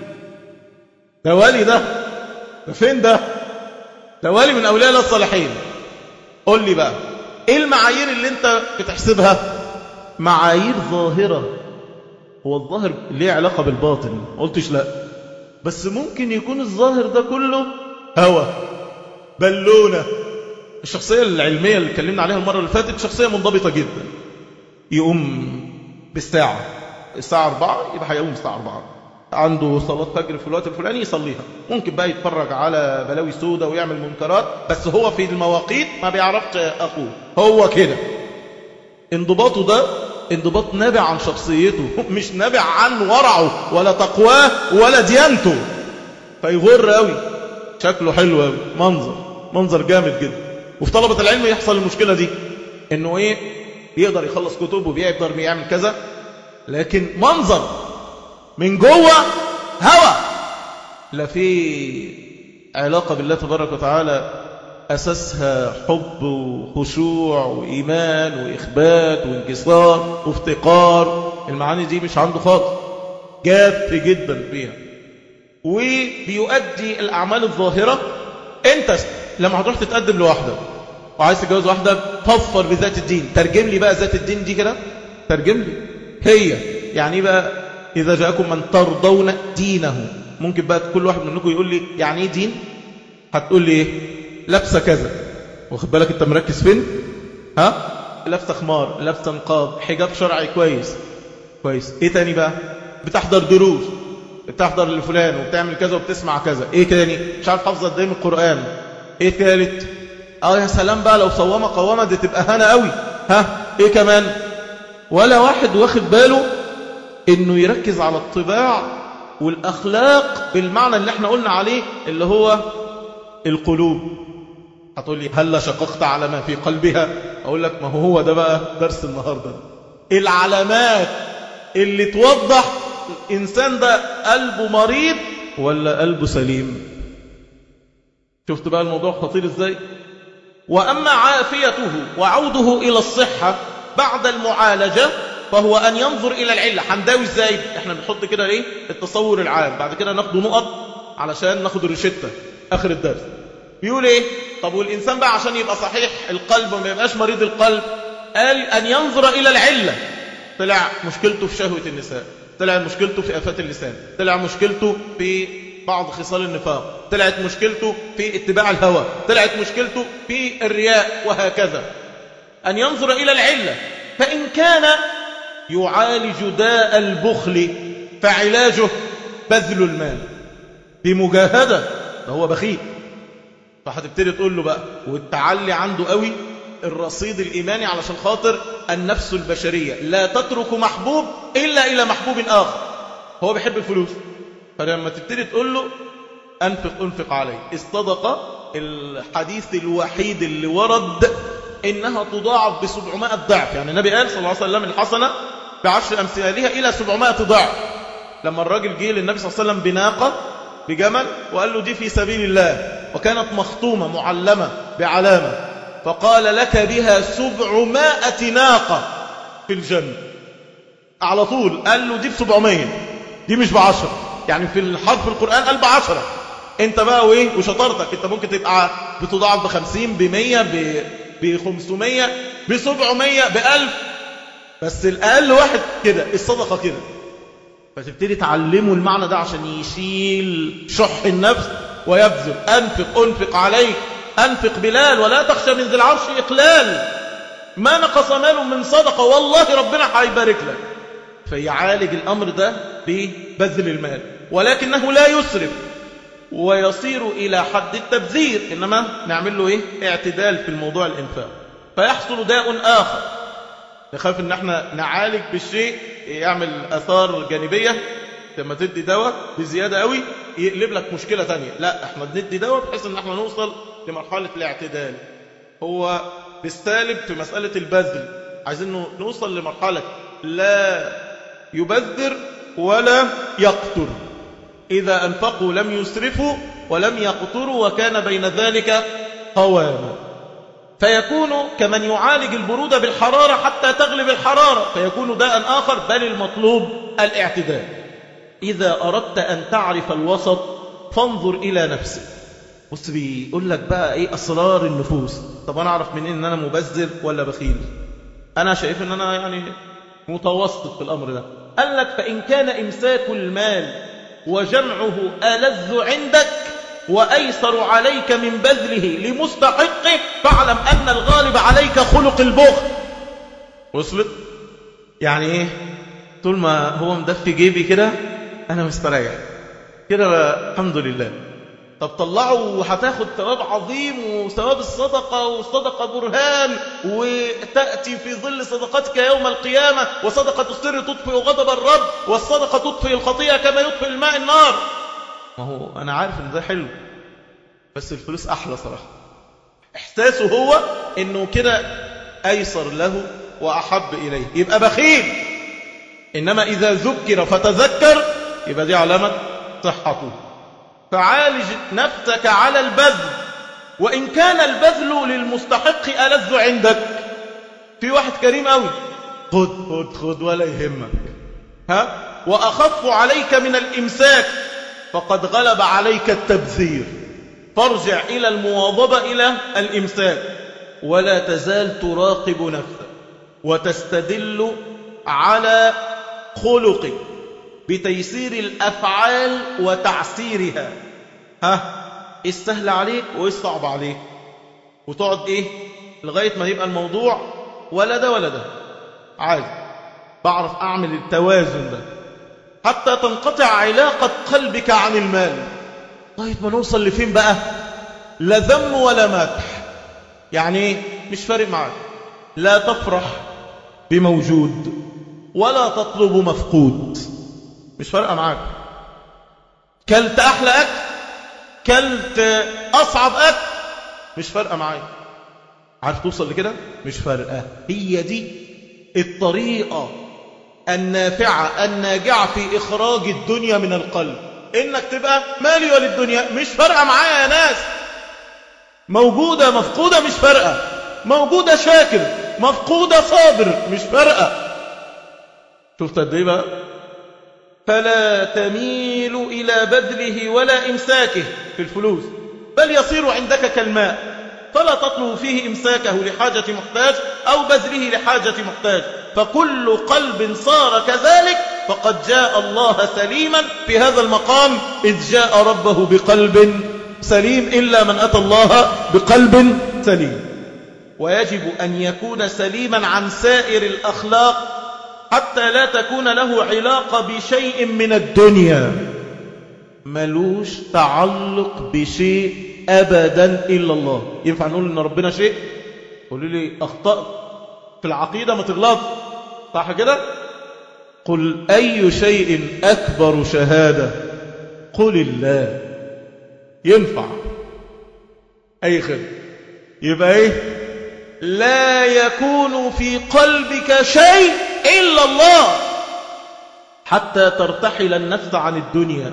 A: ده ولي ده ده فين ده ده ولي من أولياء الله الصالحين قول لي بقى ايه المعايير اللي انت بتحسبها معايير ظاهرة هو الظاهر ليه علاقة بالباطن قلتش لا بس ممكن يكون الظاهر ده كله هوى بلونة الشخصية العلمية اللي اتكلمنا عليها المرة اللي فاتت شخصية منضبطة جدا يقوم بالساعة الساعة أربعة يبقى هيقوم الساعة أربعة عنده صلاة فجر في الوقت الفلاني يصليها ممكن بقى يتفرج على بلاوي سودة ويعمل منكرات بس هو في المواقيت ما بيعرفش أخوه هو كده انضباطه ده انضباط نابع عن شخصيته مش نابع عن ورعه ولا تقواه ولا ديانته فيغر قوي شكله حلو قوي منظر منظر جامد جدا وفي طلبة العلم يحصل المشكلة دي انه ايه يقدر يخلص كتب وبيقدر يعمل كذا لكن منظر من جوه هوى لا في علاقة بالله تبارك وتعالى أساسها حب وخشوع وإيمان وإخبات وانكسار وافتقار المعاني دي مش عنده خالص جاف جدا فيها وبيؤدي الأعمال الظاهرة أنت لما هتروح تتقدم لوحدة وعايز تتجوز واحدة فصفر بذات الدين ترجم لي بقى ذات الدين دي كده ترجم لي هي يعني بقى إذا جاءكم من ترضون دينه ممكن بقى كل واحد منكم يقول لي يعني ايه دين هتقول لي ايه لابسه كذا واخد بالك انت مركز فين ها لابسه خمار لابسه نقاب حجاب شرعي كويس كويس ايه تاني بقى بتحضر دروس بتحضر لفلان وبتعمل كذا وبتسمع كذا ايه تاني مش عارف حافظه قد ايه من القران ايه ثالث اه يا سلام بقى لو صوامه قوامه دي تبقى هنا قوي ها ايه كمان ولا واحد واخد باله انه يركز على الطباع والاخلاق بالمعنى اللي احنا قلنا عليه اللي هو القلوب هتقول لي هل شققت على ما في قلبها اقول لك ما هو ده بقى درس النهارده العلامات اللي توضح الانسان ده قلبه مريض ولا قلبه سليم شفت بقى الموضوع خطير ازاي واما عافيته وعوده الى الصحه بعد المعالجه فهو ان ينظر الى العله هنداوي ازاي احنا بنحط كده ايه التصور العام بعد كده ناخده نقط علشان ناخد الروشته اخر الدرس بيقول ايه طب والانسان بقى عشان يبقى صحيح القلب وما يبقاش مريض القلب قال ان ينظر الى العله طلع مشكلته في شهوه النساء طلع مشكلته في افات اللسان طلع مشكلته في بعض خصال النفاق طلعت مشكلته في اتباع الهوى طلعت مشكلته في الرياء وهكذا أن ينظر إلى العلة فإن كان يعالج داء البخل فعلاجه بذل المال بمجاهدة ده هو بخيل فهتبتدي تقول له بقى والتعلي عنده قوي الرصيد الإيماني علشان خاطر النفس البشرية لا تترك محبوب إلا إلى محبوب آخر هو بيحب الفلوس فلما تبتدي تقول له أنفق أنفق عليه الصدقة الحديث الوحيد اللي ورد إنها تضاعف بسبعمائة ضعف يعني النبي قال صلى الله عليه وسلم الحسنة بعشر أمثالها إلى سبعمائة ضعف لما الراجل جه للنبي صلى الله عليه وسلم بناقة بجمل وقال له دي في سبيل الله وكانت مخطومة معلمة بعلامة فقال لك بها سبعمائة ناقة في الجنة على طول قال له دي بسبعمية دي مش بعشرة يعني في الحرف القرآن قال بعشرة انت بقى وايه وشطارتك انت ممكن تبقى بتضاعف بخمسين بمية بخمسمية بسبعمية بألف بس الأقل واحد كده الصدقة كده فتبتدي تعلمه المعنى ده عشان يشيل شح النفس ويبذل أنفق أنفق عليك أنفق بلال ولا تخشى من ذي العرش إقلال ما نقص مال من صدقة والله ربنا هيبارك لك فيعالج الأمر ده ببذل المال ولكنه لا يسرف ويصير إلى حد التبذير إنما نعمل له إيه؟ اعتدال في الموضوع الإنفاق فيحصل داء آخر نخاف إن احنا نعالج بالشيء يعمل أثار جانبية لما تدي دواء بزيادة قوي يقلب لك مشكلة تانية لا احنا بندي دواء بحيث ان احنا نوصل لمرحلة الاعتدال هو بالسالب في مسألة البذل عايزين نوصل لمرحلة لا يبذر ولا يقتر إذا أنفقوا لم يسرفوا ولم يقتروا وكان بين ذلك قواما فيكون كمن يعالج البرودة بالحرارة حتى تغلب الحرارة فيكون داء آخر بل المطلوب الاعتدال إذا أردت أن تعرف الوسط فانظر إلى نفسك بص بيقول لك بقى إيه أسرار النفوس طب أنا أعرف منين إن أنا مبذر ولا بخيل أنا شايف إن أنا يعني متوسط في الأمر ده قال لك فإن كان إمساك المال وجمعه ألذ عندك وأيسر عليك من بذله لمستحقه فاعلم أن الغالب عليك خلق البخل وصلت يعني إيه طول ما هو مدفي جيبي كده أنا مستريح كده الحمد لله طب طلعوا وهتاخد ثواب عظيم وثواب الصدقة والصدقة برهان وتأتي في ظل صدقتك يوم القيامة وصدقة السر تطفئ غضب الرب والصدقة تطفئ الخطيئة كما يطفئ الماء النار ما هو أنا عارف إن ده حلو بس الفلوس أحلى صراحة إحساسه هو إنه كده أيسر له وأحب إليه يبقى بخيل إنما إذا ذكر فتذكر يبقى دي علامة صحته فعالج نفسك على البذل وإن كان البذل للمستحق ألذ عندك في واحد كريم قوي خد خد خد ولا يهمك ها وأخف عليك من الإمساك فقد غلب عليك التبذير فارجع إلى المواظبة إلى الإمساك ولا تزال تراقب نفسك وتستدل على خلقك بتيسير الأفعال وتعسيرها ها إيه السهل عليك وإيه الصعب عليك وتقعد إيه لغاية ما يبقى الموضوع ولا ده ولا ده عادي بعرف أعمل التوازن ده حتى تنقطع علاقة قلبك عن المال طيب ما نوصل لفين بقى لا ذم ولا مدح يعني ايه مش فارق معاك لا تفرح بموجود ولا تطلب مفقود مش فارقه معاك كلت احلى اكل كلت اصعب اكل مش فارقه معاك عارف توصل لكده مش فارقه هي دي الطريقه النافعه الناجعه في اخراج الدنيا من القلب انك تبقى مالي وللدنيا مش فارقه معايا يا ناس موجوده مفقوده مش فارقه موجوده شاكر مفقوده صابر مش فارقه شفت قد ايه بقى فلا تميل إلى بذله ولا إمساكه في الفلوس بل يصير عندك كالماء فلا تطلب فيه إمساكه لحاجة محتاج أو بذله لحاجة محتاج فكل قلب صار كذلك فقد جاء الله سليما في هذا المقام إذ جاء ربه بقلب سليم إلا من أتى الله بقلب سليم ويجب أن يكون سليما عن سائر الأخلاق حتى لا تكون له علاقة بشيء من الدنيا ملوش تعلق بشيء أبدا إلا الله ينفع نقول إن ربنا شيء قولوا لي أخطأت في العقيدة ما تغلط صح كده قل أي شيء أكبر شهادة قل الله ينفع أي خير يبقى إيه لا يكون في قلبك شيء إلا الله حتى ترتحل النفس عن الدنيا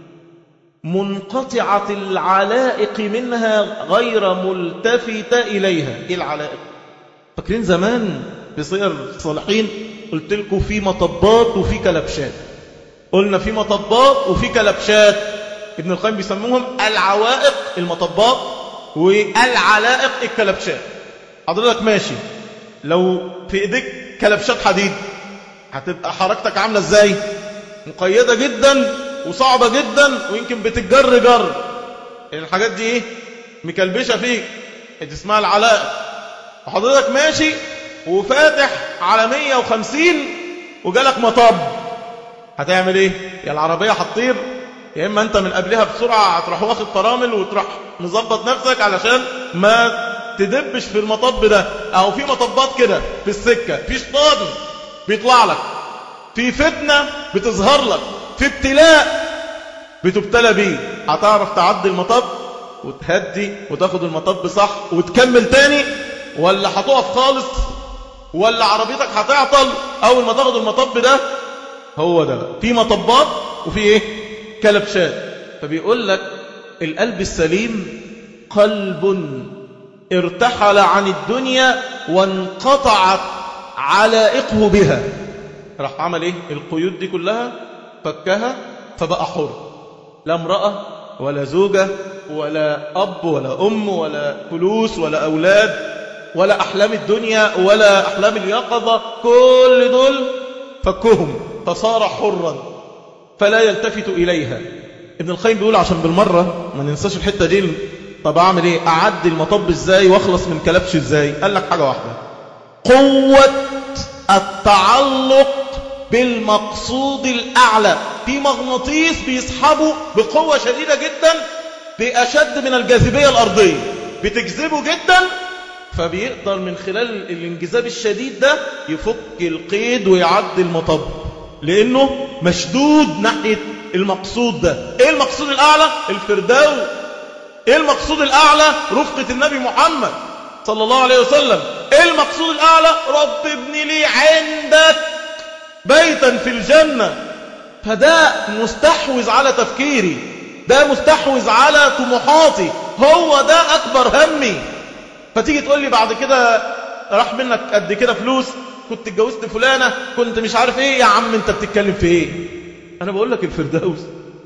A: منقطعة العلائق منها غير ملتفتة إليها إيه العلائق فاكرين زمان في صير الصالحين قلت لكم في مطبات وفي كلبشات قلنا في مطبات وفي كلبشات ابن القيم بيسموهم العوائق المطبات والعلائق الكلبشات حضرتك ماشي لو في ايديك كلبشات حديد هتبقى حركتك عاملة ازاي مقيدة جدا وصعبة جدا ويمكن بتجر جر الحاجات دي ايه مكلبشة فيك دي اسمها العلائق وحضرتك ماشي وفاتح على 150 وجالك مطب هتعمل ايه يا العربية هتطير يا اما انت من قبلها بسرعة هتروح واخد فرامل وتروح مظبط نفسك علشان ما تدبش في المطب ده او في مطبات كده في السكة في شيطان بيطلع لك في فتنة بتظهر لك في ابتلاء بتبتلى بيه هتعرف تعدي المطب وتهدي وتاخد المطب صح وتكمل تاني ولا هتقف خالص ولا عربيتك هتعطل اول ما تاخد المطب ده هو ده في مطبات وفي ايه كلبشات فبيقول لك القلب السليم قلب ارتحل عن الدنيا وانقطعت علائقه بها راح عمل ايه القيود دي كلها فكها فبقى حر لا امرأة ولا زوجة ولا أب ولا أم ولا فلوس ولا أولاد ولا أحلام الدنيا ولا أحلام اليقظة كل دول فكهم فصار حرا فلا يلتفت إليها ابن القيم بيقول عشان بالمرة ما ننساش الحتة دي طب أعمل إيه أعدي المطب إزاي واخلص من كلبش إزاي قال لك حاجة واحدة قوة التعلق بالمقصود الأعلى في مغناطيس بيسحبه بقوة شديدة جدا بأشد من الجاذبية الأرضية بتجذبه جدا فبيقدر من خلال الانجذاب الشديد ده يفك القيد ويعدي المطب لأنه مشدود ناحية المقصود ده ايه المقصود الأعلى الفردوس ايه المقصود الأعلى رفقة النبي محمد صلى الله عليه وسلم ايه المقصود الأعلى رب ابن لي عندك بيتا في الجنة فده مستحوذ على تفكيري ده مستحوذ على طموحاتي هو ده أكبر همي فتيجي تقول لي بعد كده راح منك قد كده فلوس كنت اتجوزت فلانة كنت مش عارف ايه يا عم انت بتتكلم في ايه انا بقول لك الفردوس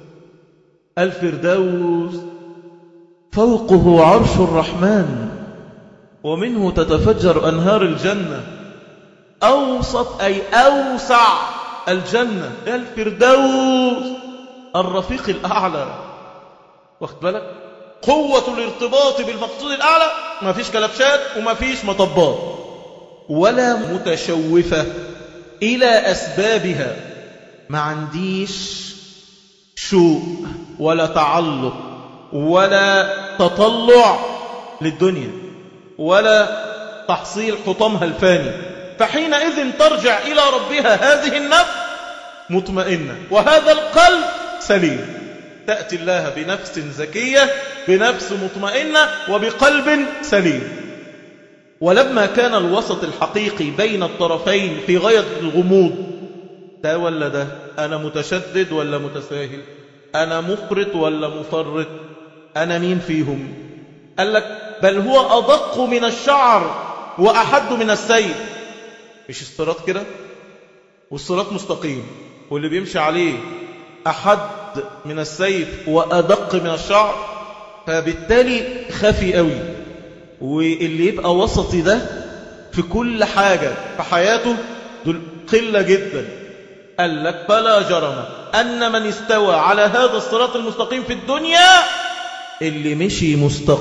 A: الفردوس فوقه عرش الرحمن ومنه تتفجر أنهار الجنة أوسط أي أوسع الجنة الفردوس الرفيق الأعلى واخد بالك قوة الارتباط بالمقصود الأعلى ما فيش كلبشات وما فيش مطبات ولا متشوفة إلى أسبابها ما عنديش شوق ولا تعلق ولا تطلع للدنيا ولا تحصيل حطامها الفاني فحينئذ ترجع إلى ربها هذه النفس مطمئنة وهذا القلب سليم تأتي الله بنفس زكية بنفس مطمئنة وبقلب سليم ولما كان الوسط الحقيقي بين الطرفين في غاية الغموض ده ولا ده أنا متشدد ولا متساهل أنا مفرط ولا مفرط أنا مين فيهم قال لك بل هو أدق من الشعر وأحد من السيف مش الصراط كده والصراط مستقيم واللي بيمشي عليه أحد من السيف وأدق من الشعر فبالتالي خفي قوي واللي يبقى وسطي ده في كل حاجة في حياته دول قلة جدا قال لك فلا جرم أن من استوى على هذا الصراط المستقيم في الدنيا اللي مشي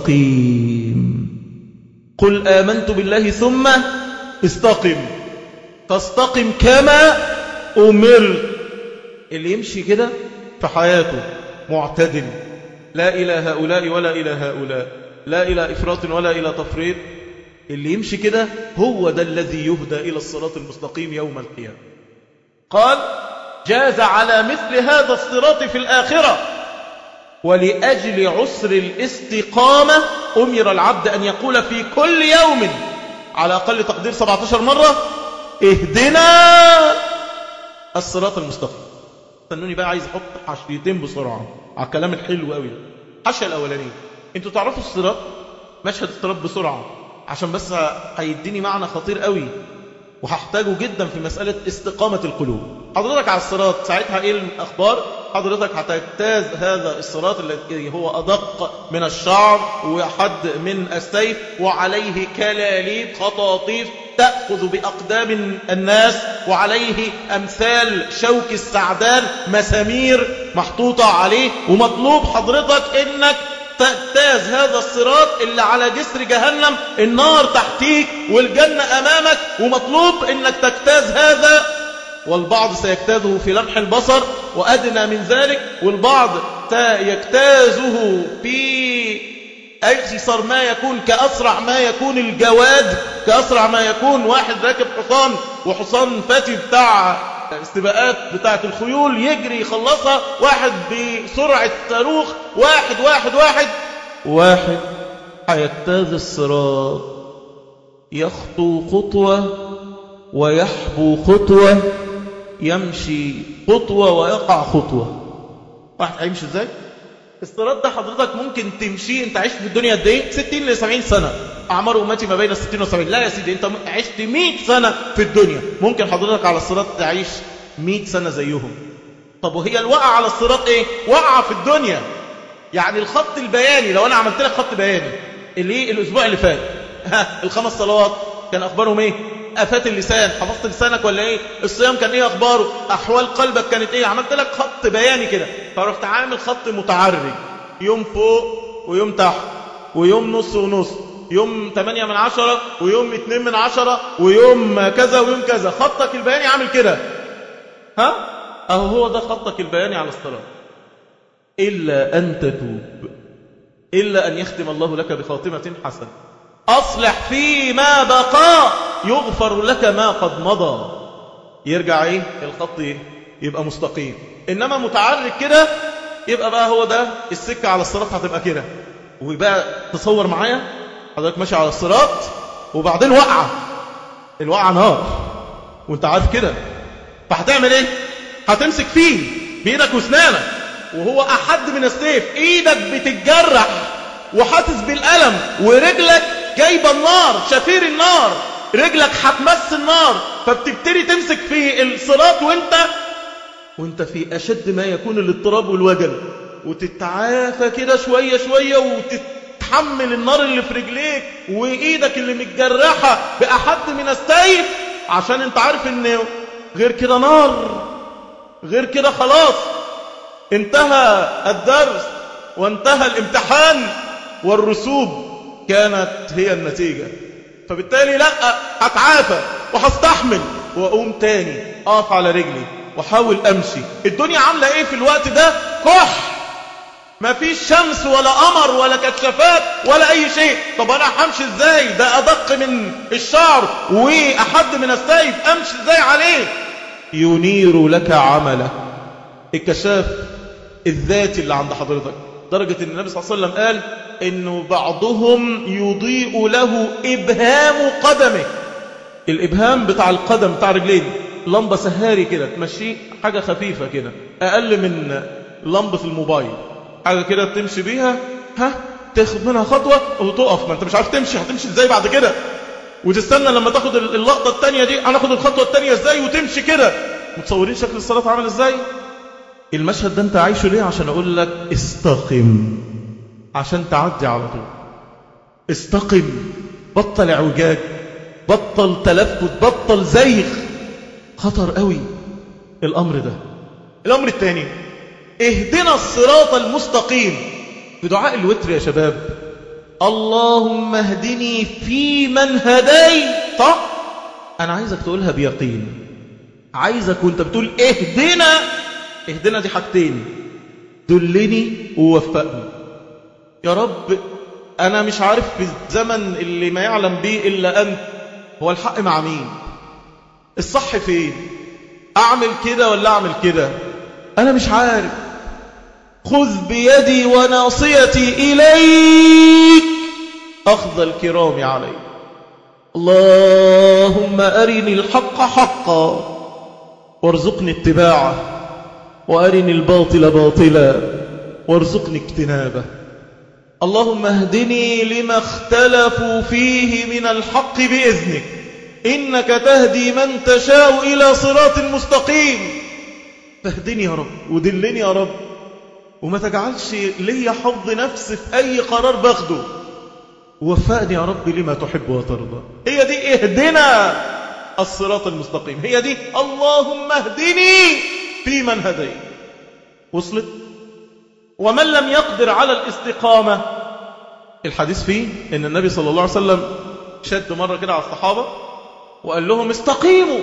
A: مستقيم قل آمنت بالله ثم استقم فاستقم كما أمرت اللي يمشي كده في حياته معتدل لا إلى هؤلاء ولا إلى هؤلاء لا إلى إفراط ولا إلى تفريط اللي يمشي كده هو ده الذي يهدى إلى الصراط المستقيم يوم القيامة قال جاز على مثل هذا الصراط في الآخرة ولأجل عسر الاستقامة أمر العبد أن يقول في كل يوم على أقل تقدير 17 مرة اهدنا الصراط المستقيم استنوني بقى عايز احط حشيتين بسرعة على الكلام الحلو قوي الحشية الأولانية انتوا تعرفوا الصراط مشهد الصراط بسرعة عشان بس هيديني معنى خطير قوي وهحتاجه جدا في مسألة استقامة القلوب حضرتك على الصراط ساعتها ايه الأخبار حضرتك هتجتاز هذا الصراط الذي هو أدق من الشعر وحد من السيف وعليه كلاليب خطاطيف تأخذ بأقدام الناس وعليه أمثال شوك السعدان مسامير محطوطة عليه ومطلوب حضرتك إنك تجتاز هذا الصراط اللي على جسر جهنم النار تحتيك والجنة أمامك ومطلوب إنك تجتاز هذا والبعض سيجتازه في لمح البصر وأدنى من ذلك والبعض سيجتازه في أيسر ما يكون كأسرع ما يكون الجواد كأسرع ما يكون واحد راكب حصان وحصان فاتي بتاع استباقات بتاعة الخيول يجري يخلصها واحد بسرعة صاروخ واحد واحد واحد واحد هيجتاز الصراط يخطو خطوة ويحبو خطوة يمشي خطوة ويقع خطوة واحد هيمشي ازاي الصراط ده حضرتك ممكن تمشي انت عشت في الدنيا قد ايه 60 ل 70 سنه اعمار امتي ما بين 60 و 70 لا يا سيدي انت عشت 100 سنه في الدنيا ممكن حضرتك على الصراط تعيش 100 سنه زيهم طب وهي الوقعه على الصراط ايه وقعه في الدنيا يعني الخط البياني لو انا عملت لك خط بياني اللي ايه الاسبوع اللي فات ها الخمس صلوات كان اخبارهم ايه افات اللسان حفظت لسانك ولا ايه الصيام كان ايه اخباره احوال قلبك كانت ايه عملت لك خط بياني كده فرحت عامل خط متعرج يوم فوق ويوم تحت ويوم نص ونص يوم 8 من عشرة ويوم 2 من عشرة ويوم كذا ويوم كذا خطك البياني عامل كده ها اهو هو ده خطك البياني على الصلاة إلا أن تتوب إلا أن يختم الله لك بخاتمة حسنة أصلح فيما بقى يغفر لك ما قد مضى يرجع ايه الخط ايه يبقى مستقيم انما متعرج كده يبقى بقى هو ده السكة على الصراط هتبقى كده وبقى تصور معايا حضرتك ماشي على الصراط وبعدين وقعة الوقعة نار وانت عارف كده فهتعمل ايه هتمسك فيه بايدك واسنانك وهو احد من السيف ايدك بتتجرح وحاسس بالالم ورجلك جايبه النار شفير النار رجلك هتمس النار فبتبتدي تمسك في الصراط وانت وانت في اشد ما يكون الاضطراب والوجل وتتعافى كده شويه شويه وتتحمل النار اللي في رجليك وايدك اللي متجرحه باحد من السيف عشان انت عارف ان غير كده نار غير كده خلاص انتهى الدرس وانتهى الامتحان والرسوب كانت هي النتيجة فبالتالي لا هتعافى وهستحمل واقوم تاني اقف على رجلي واحاول امشي الدنيا عاملة ايه في الوقت ده كح ما فيش شمس ولا قمر ولا كشافات ولا اي شيء طب انا همشي ازاي ده ادق من الشعر واحد من السيف امشي ازاي عليه ينير لك عمله الكشاف الذاتي اللي عند حضرتك درجة ان النبي صلى الله عليه وسلم قال انه بعضهم يضيء له ابهام قدمه الابهام بتاع القدم بتاع رجلين لمبة سهاري كده تمشيه حاجة خفيفة كده اقل من لمبة الموبايل حاجة كده تمشي بيها ها تاخد منها خطوة وتقف ما انت مش عارف تمشي هتمشي ازاي بعد كده وتستنى لما تاخد اللقطة التانية دي هناخد الخطوة التانية ازاي وتمشي كده متصورين شكل الصلاة عامل ازاي المشهد ده انت عايشه ليه عشان اقول لك استقم عشان تعدي على طول استقم بطل اعوجاج بطل تلفت بطل زيغ خطر قوي الامر ده الامر الثاني اهدنا الصراط المستقيم في دعاء الوتر يا شباب اللهم اهدني في من هديت صح انا عايزك تقولها بيقين عايزك وانت بتقول اهدنا اهدنا دي حاجتين دلني ووفقني يا رب انا مش عارف في الزمن اللي ما يعلم به الا انت هو الحق مع مين الصح فين اعمل كده ولا اعمل كده انا مش عارف خذ بيدي وناصيتي إليك أخذ الكرام عليك اللهم أرني الحق حقا وارزقني اتباعه وأرني الباطل باطلا وارزقني اجتنابه اللهم اهدني لما اختلفوا فيه من الحق بإذنك إنك تهدي من تشاء إلى صراط مستقيم فاهدني يا رب ودلني يا رب وما تجعلش لي حظ نفس في أي قرار باخده وفقني يا رب لما تحب وترضى هي دي اهدنا الصراط المستقيم هي دي اللهم اهدني في من هديت وصلت ومن لم يقدر على الاستقامة الحديث فيه ان النبي صلى الله عليه وسلم شد مرة كده على الصحابة وقال لهم استقيموا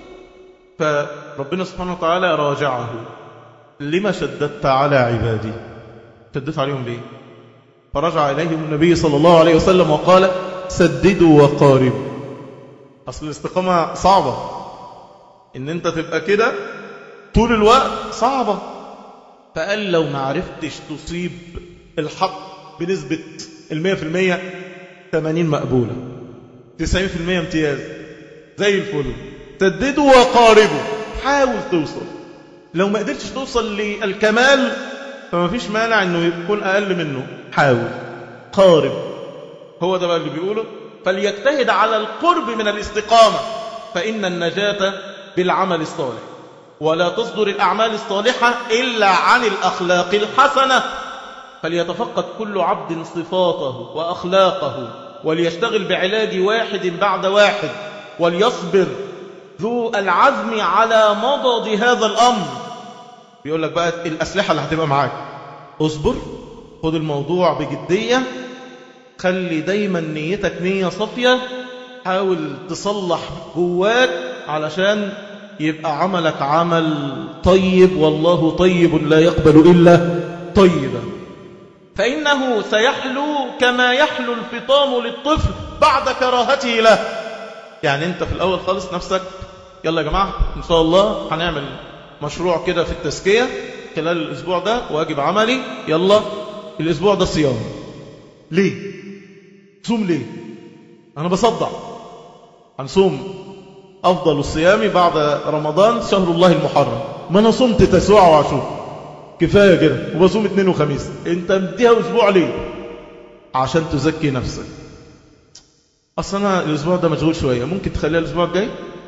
A: فربنا سبحانه وتعالى راجعه لما شددت على عبادي شددت عليهم ليه فرجع إليهم النبي صلى الله عليه وسلم وقال سددوا وقاربوا أصل الاستقامة صعبة إن أنت تبقى كده طول الوقت صعبة فقال لو ما عرفتش تصيب الحق بنسبة المية في المية ثمانين مقبولة تسعين في المية امتياز زي الفل سددوا وقاربوا حاول توصل لو ما قدرتش توصل للكمال فما فيش مانع انه يكون اقل منه حاول قارب هو ده بقى اللي بيقوله فليجتهد على القرب من الاستقامة فإن النجاة بالعمل الصالح ولا تصدر الأعمال الصالحة إلا عن الأخلاق الحسنة فليتفقد كل عبد صفاته وأخلاقه وليشتغل بعلاج واحد بعد واحد وليصبر ذو العزم على مضض هذا الأمر بيقول لك بقى الأسلحة اللي هتبقى معاك اصبر خد الموضوع بجدية خلي دايما نيتك نية صافية حاول تصلح جواك علشان يبقى عملك عمل طيب والله طيب لا يقبل إلا طيبا فإنه سيحلو كما يحلو الفطام للطفل بعد كراهته له يعني انت في الأول خالص نفسك يلا يا جماعة إن شاء الله هنعمل مشروع كده في التزكية خلال الأسبوع ده واجب عملي يلا الأسبوع ده صيام ليه صوم ليه أنا بصدع هنصوم أفضل الصيام بعد رمضان شهر الله المحرم ما أنا صمت تسوع وعشور كفاية كده وبصوم اثنين وخميس انت مديها أسبوع ليه عشان تزكي نفسك أصلا أنا الأسبوع ده مشغول شوية ممكن تخليها الأسبوع الجاي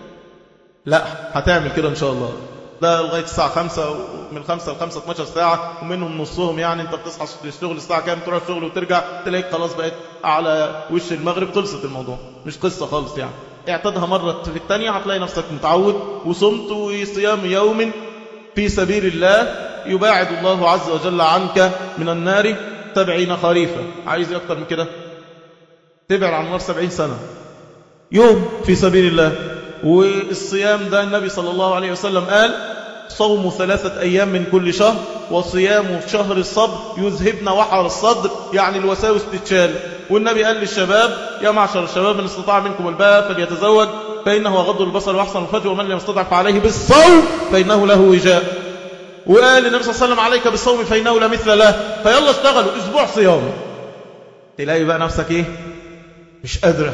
A: لا هتعمل كده إن شاء الله ده لغاية الساعة خمسة من خمسة لخمسة 12 ساعة ومنهم نصهم يعني انت بتصحى تشتغل الساعة كام تروح الشغل وترجع تلاقيك خلاص بقيت على وش المغرب خلصت الموضوع مش قصة خالص يعني اعتادها مرة في الثانية هتلاقي نفسك متعود وصمت وصيام يوم في سبيل الله يباعد الله عز وجل عنك من النار سبعين خريفا عايز اكتر من كده تبعد عن النار سبعين سنة يوم في سبيل الله والصيام ده النبي صلى الله عليه وسلم قال صوم ثلاثة أيام من كل شهر وصيام شهر الصبر يذهبن وحر الصدر يعني الوساوس تتشال والنبي قال للشباب يا معشر الشباب من استطاع منكم الباء فليتزوج فإنه غض البصر وأحسن الفجر ومن لم يستطع فعليه بالصوم فإنه له وجاء وقال النبي صلى الله عليه وسلم عليك بالصوم فإنه لا مثل له فيلا اشتغلوا أسبوع صيام تلاقي بقى نفسك إيه مش قادرة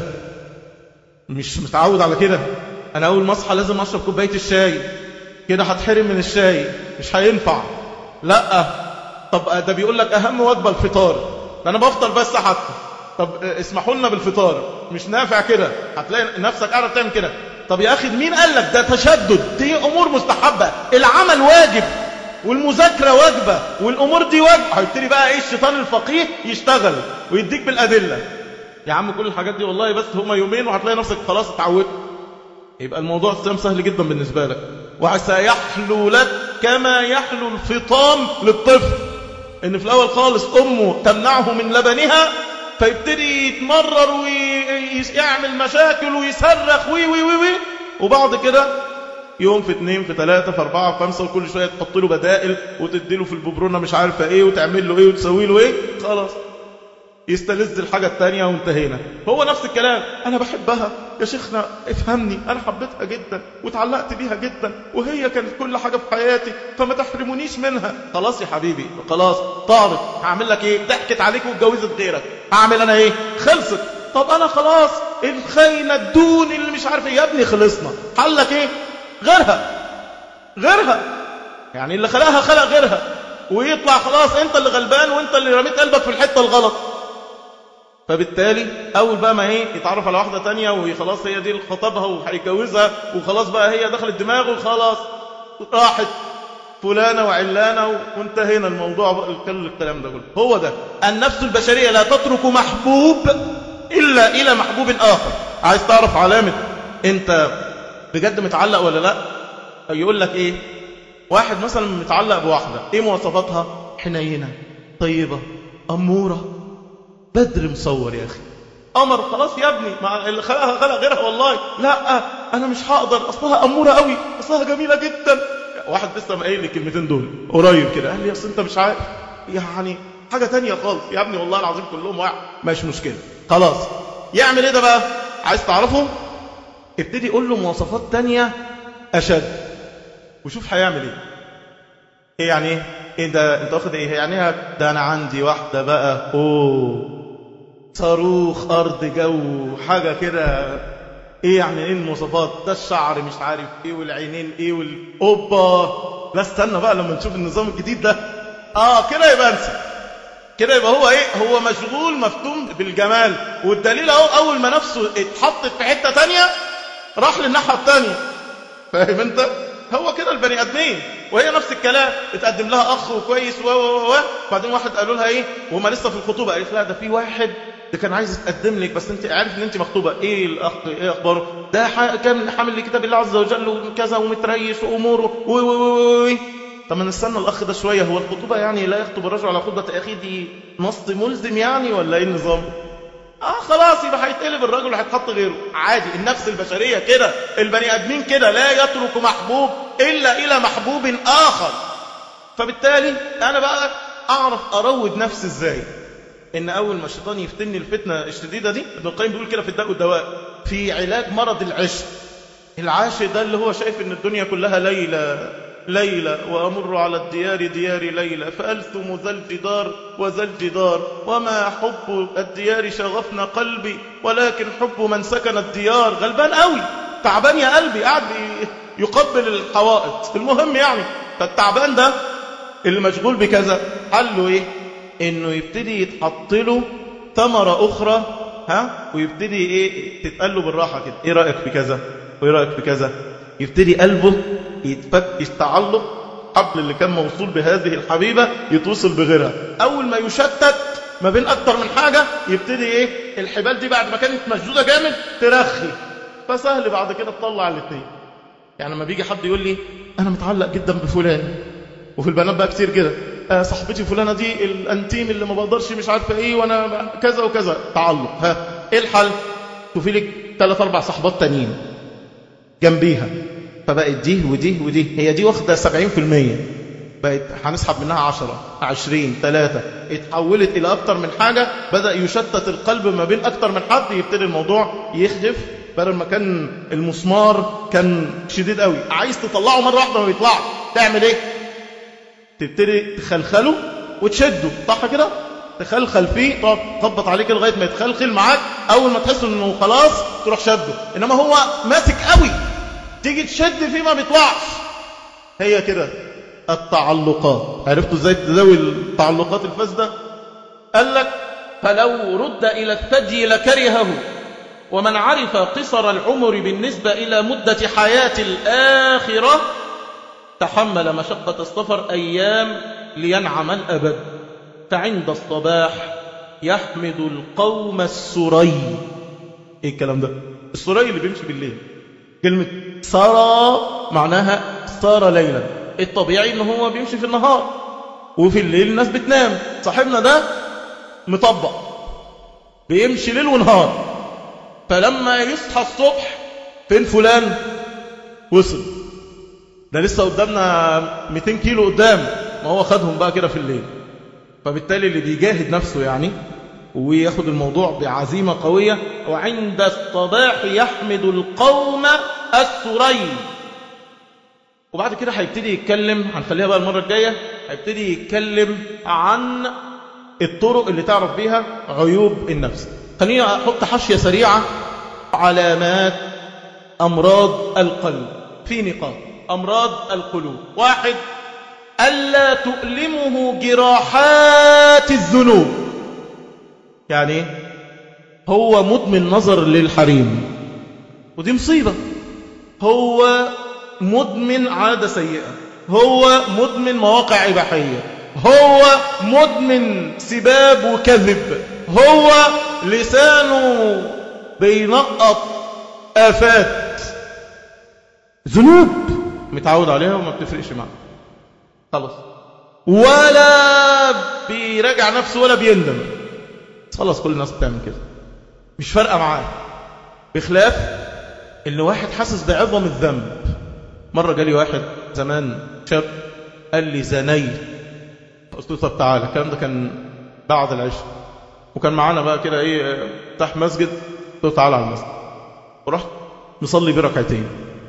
A: مش متعود على كده أنا أول ما أصحى لازم أشرب كوباية الشاي كده هتحرم من الشاي مش هينفع لا طب ده بيقول لك أهم وجبة الفطار أنا بفطر بس حتى طب اسمحوا لنا بالفطار مش نافع كده هتلاقي نفسك قاعد تعمل كده طب يا أخي مين قال لك ده تشدد دي أمور مستحبة العمل واجب والمذاكرة واجبة والأمور دي واجبة هيبتدي بقى إيه الشيطان الفقيه يشتغل ويديك بالأدلة يا عم كل الحاجات دي والله بس هما يومين وهتلاقي نفسك خلاص اتعودت يبقى الموضوع الصيام سهل جدا بالنسبة لك وسيحلو لك كما يحلو الفطام للطفل ان في الاول خالص امه تمنعه من لبنها فيبتدي يتمرر ويعمل مشاكل ويصرخ وي وي وي وي وبعد كده يوم في اثنين في ثلاثة في أربعة في خمسة وكل شوية تحط له بدائل وتديله في الببرونة مش عارفة ايه وتعمل له ايه وتسوي له ايه خلاص يستلذ الحاجة التانية وانتهينا هو نفس الكلام أنا بحبها يا شيخنا افهمني أنا حبيتها جدا وتعلقت بيها جدا وهي كانت كل حاجة في حياتي فما تحرمونيش منها خلاص يا حبيبي خلاص طارت هعمل لك ايه ضحكت عليك واتجوزت غيرك هعمل أنا ايه خلصت طب أنا خلاص الخاينة الدون اللي مش عارف ايه يا ابني خلصنا حلك ايه غيرها غيرها يعني اللي خلقها خلق غيرها ويطلع خلاص انت اللي غلبان وانت اللي رميت قلبك في الحتة الغلط فبالتالي أول بقى ما ايه يتعرف على واحدة تانية وخلاص هي دي خطبها وهيتجوزها وخلاص بقى هي دخلت دماغه وخلاص راحت فلانة وعلانة وانتهينا الموضوع كل الكلام ده كله هو ده النفس البشرية لا تترك محبوب إلا إلى محبوب آخر عايز تعرف علامة انت بجد متعلق ولا لا يقول لك ايه واحد مثلا متعلق بواحدة ايه مواصفاتها حنينة طيبة أمورة بدر مصور يا أخي قمر خلاص يا ابني مع اللي خلقها خلق غيرها والله لا أنا مش هقدر أصلها أمورة قوي أصلها جميلة جدا واحد لسه ما قايل لي الكلمتين دول قريب كده قال لي أصل أنت مش عارف يعني حاجة تانية خالص يا ابني والله العظيم كلهم واحد مش مشكلة خلاص يعمل ايه ده بقى عايز تعرفه ابتدي يقول له مواصفات تانية أشد وشوف هيعمل ايه ايه يعني ايه ايه ده انت واخد ايه يعني ده انا عندي واحدة بقى اوه صاروخ ارض جو حاجة كده ايه يعني ايه المواصفات ده الشعر مش عارف ايه والعينين ايه والاوبا لا استنى بقى لما نشوف النظام الجديد ده اه كده يبقى انسى كده يبقى هو ايه هو مشغول مفتون بالجمال والدليل اهو اول ما نفسه اتحطت في حتة تانية راح للناحية التانية فاهم انت هو كده البني ادمين وهي نفس الكلام اتقدم لها اخ وكويس و و و بعدين واحد قالوا لها ايه وهم لسه في الخطوبه قالت لها ده في واحد ده كان عايز يتقدم لك بس انت عارف ان انت مخطوبه ايه الاخ ايه اخباره ده كان حامل لكتاب الله عز وجل وكذا ومتريش واموره و و و طب ما نستنى الاخ ده شويه هو الخطوبه يعني لا يخطب الرجل على خطبه اخيه دي نص ملزم يعني ولا ايه النظام اه خلاص يبقى هيتقلب الرجل وهيتحط غيره عادي النفس البشريه كده البني ادمين كده لا يترك محبوب الا الى محبوب اخر فبالتالي انا بقى اعرف اروض نفسي ازاي ان اول ما الشيطان يفتني الفتنه الشديده دي ابن القيم بيقول كده في الداء والدواء في علاج مرض العشق العاشق ده اللي هو شايف ان الدنيا كلها ليلة ليلة وأمر على الديار ديار ليلة فألثم ذا الجدار وذا الجدار وما حب الديار شغفنا قلبي ولكن حب من سكن الديار غلبان قوي تعبان يا قلبي قاعد يقبل الحوائط المهم يعني فالتعبان ده اللي مشغول بكذا حله ايه انه يبتدي يتحط له ثمرة اخرى ها ويبتدي ايه تتقال له بالراحة كده ايه رأيك في كذا وايه رأيك في كذا يبتدي قلبه يتفك يتعلق حبل اللي كان موصول بهذه الحبيبة يتوصل بغيرها أول ما يشتت ما بين أكتر من حاجة يبتدي إيه الحبال دي بعد ما كانت مشدودة جامد ترخي فسهل بعد كده تطلع الاثنين يعني لما بيجي حد يقول لي أنا متعلق جدا بفلان وفي البنات بقى كتير كده آه صاحبتي فلانة دي الأنتيم اللي ما بقدرش مش عارفة إيه وأنا كذا وكذا تعلق ها إيه الحل شوفي لك ثلاث أربع صحبات تانيين جنبيها فبقت دي ودي ودي هي دي واخدة 70% بقت هنسحب منها 10 20 3 اتحولت إلى أكتر من حاجة بدأ يشتت القلب ما بين أكتر من حد يبتدي الموضوع يخجف بدل ما كان المسمار كان شديد قوي عايز تطلعه مرة واحدة ما بيطلعش تعمل ايه تبتدي تخلخله وتشده صح كده تخلخل فيه تقعد تخبط عليه كده لغايه ما يتخلخل معاك اول ما تحس انه خلاص تروح شده انما هو ماسك قوي تيجي تشد فيه ما بيطلعش هي كده التعلقات عرفتوا ازاي تزاوي التعلقات الفاسده
B: قال لك فلو رد إلى الثدي لكرهه ومن عرف قصر العمر بالنسبة إلى مدة حياة الآخرة تحمل مشقة السفر أيام لينعم الأبد فعند الصباح يحمد القوم السري
A: ايه الكلام ده السري اللي بيمشي بالليل كلمة سرى معناها سار ليلا
B: الطبيعي ان هو بيمشي في النهار
A: وفي الليل الناس بتنام صاحبنا ده مطبق بيمشي ليل ونهار فلما يصحى الصبح فين فلان وصل ده لسه قدامنا 200 كيلو قدام ما هو خدهم بقى كده في الليل فبالتالي اللي بيجاهد نفسه يعني وياخد الموضوع بعزيمة قوية
B: وعند الصباح يحمد القوم السري
A: وبعد كده هيبتدي يتكلم هنخليها بقى المرة الجاية هيبتدي يتكلم عن الطرق اللي تعرف بيها عيوب النفس خليني أحط حاشية سريعة علامات أمراض القلب في نقاط أمراض القلوب واحد ألا تؤلمه جراحات الذنوب يعني هو مدمن نظر للحريم ودي مصيبة هو مدمن عادة سيئة هو مدمن مواقع إباحية هو مدمن سباب وكذب هو لسانه بينقط آفات ذنوب متعود عليها وما بتفرقش معاه خلاص ولا بيراجع نفسه ولا بيندم خلاص كل الناس بتعمل كده مش فارقه معاه بخلاف ان واحد حاسس بعظم الذنب مره جالي واحد زمان شاب قال لي زنيت قلت له طب تعالى الكلام ده كان بعد العشاء وكان معانا بقى كده ايه تحت مسجد قلت له تعالى على المسجد ورحت نصلي بيه ركعتين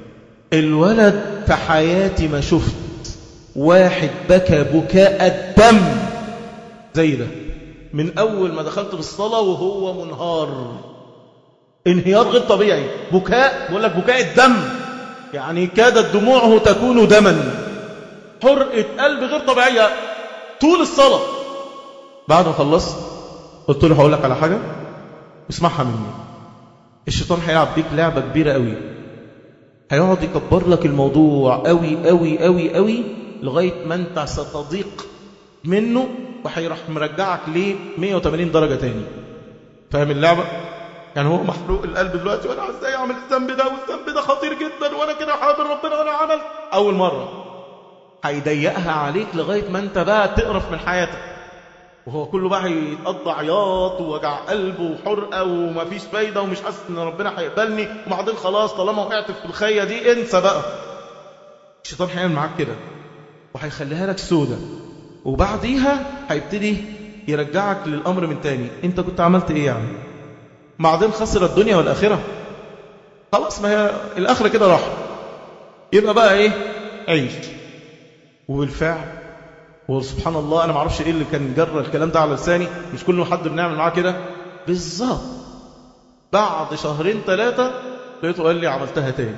A: الولد في حياتي ما شفت واحد بكى بكاء الدم زي ده من أول ما دخلت في الصلاة وهو منهار انهيار غير طبيعي بكاء بقول لك بكاء الدم يعني كادت دموعه تكون دما حرقة قلب غير طبيعية طول الصلاة بعد ما خلصت قلت له هقول لك على حاجة اسمعها مني الشيطان هيلعب بيك لعبة كبيرة قوي هيقعد يكبر لك الموضوع قوي قوي قوي قوي لغاية ما انت ستضيق منه وهيروح مرجعك ليه 180 درجة تاني فاهم اللعبة؟ يعني هو محروق القلب دلوقتي وانا ازاي اعمل الذنب ده والذنب ده خطير جدا وانا كده حابب ربنا وانا عملت اول مرة هيضيقها عليك لغاية ما انت بقى تقرف من حياتك وهو كله بقى هيتقضى عياط ووجع قلب وحرقة ومفيش فايدة ومش حاسس ان ربنا هيقبلني وبعدين خلاص طالما وقعت في الخية دي انسى بقى الشيطان هيعمل معاك كده وهيخليها لك سودة وبعديها هيبتدي يرجعك للأمر من تاني انت كنت عملت ايه يعني بعدين خسر الدنيا والآخرة خلاص ما هي الآخرة كده راح يبقى بقى ايه عيش وبالفعل وسبحان الله انا ما اعرفش ايه اللي كان جرى الكلام ده على لساني مش كل حد بنعمل معاه كده بالظبط بعد شهرين ثلاثة لقيته قال لي عملتها تاني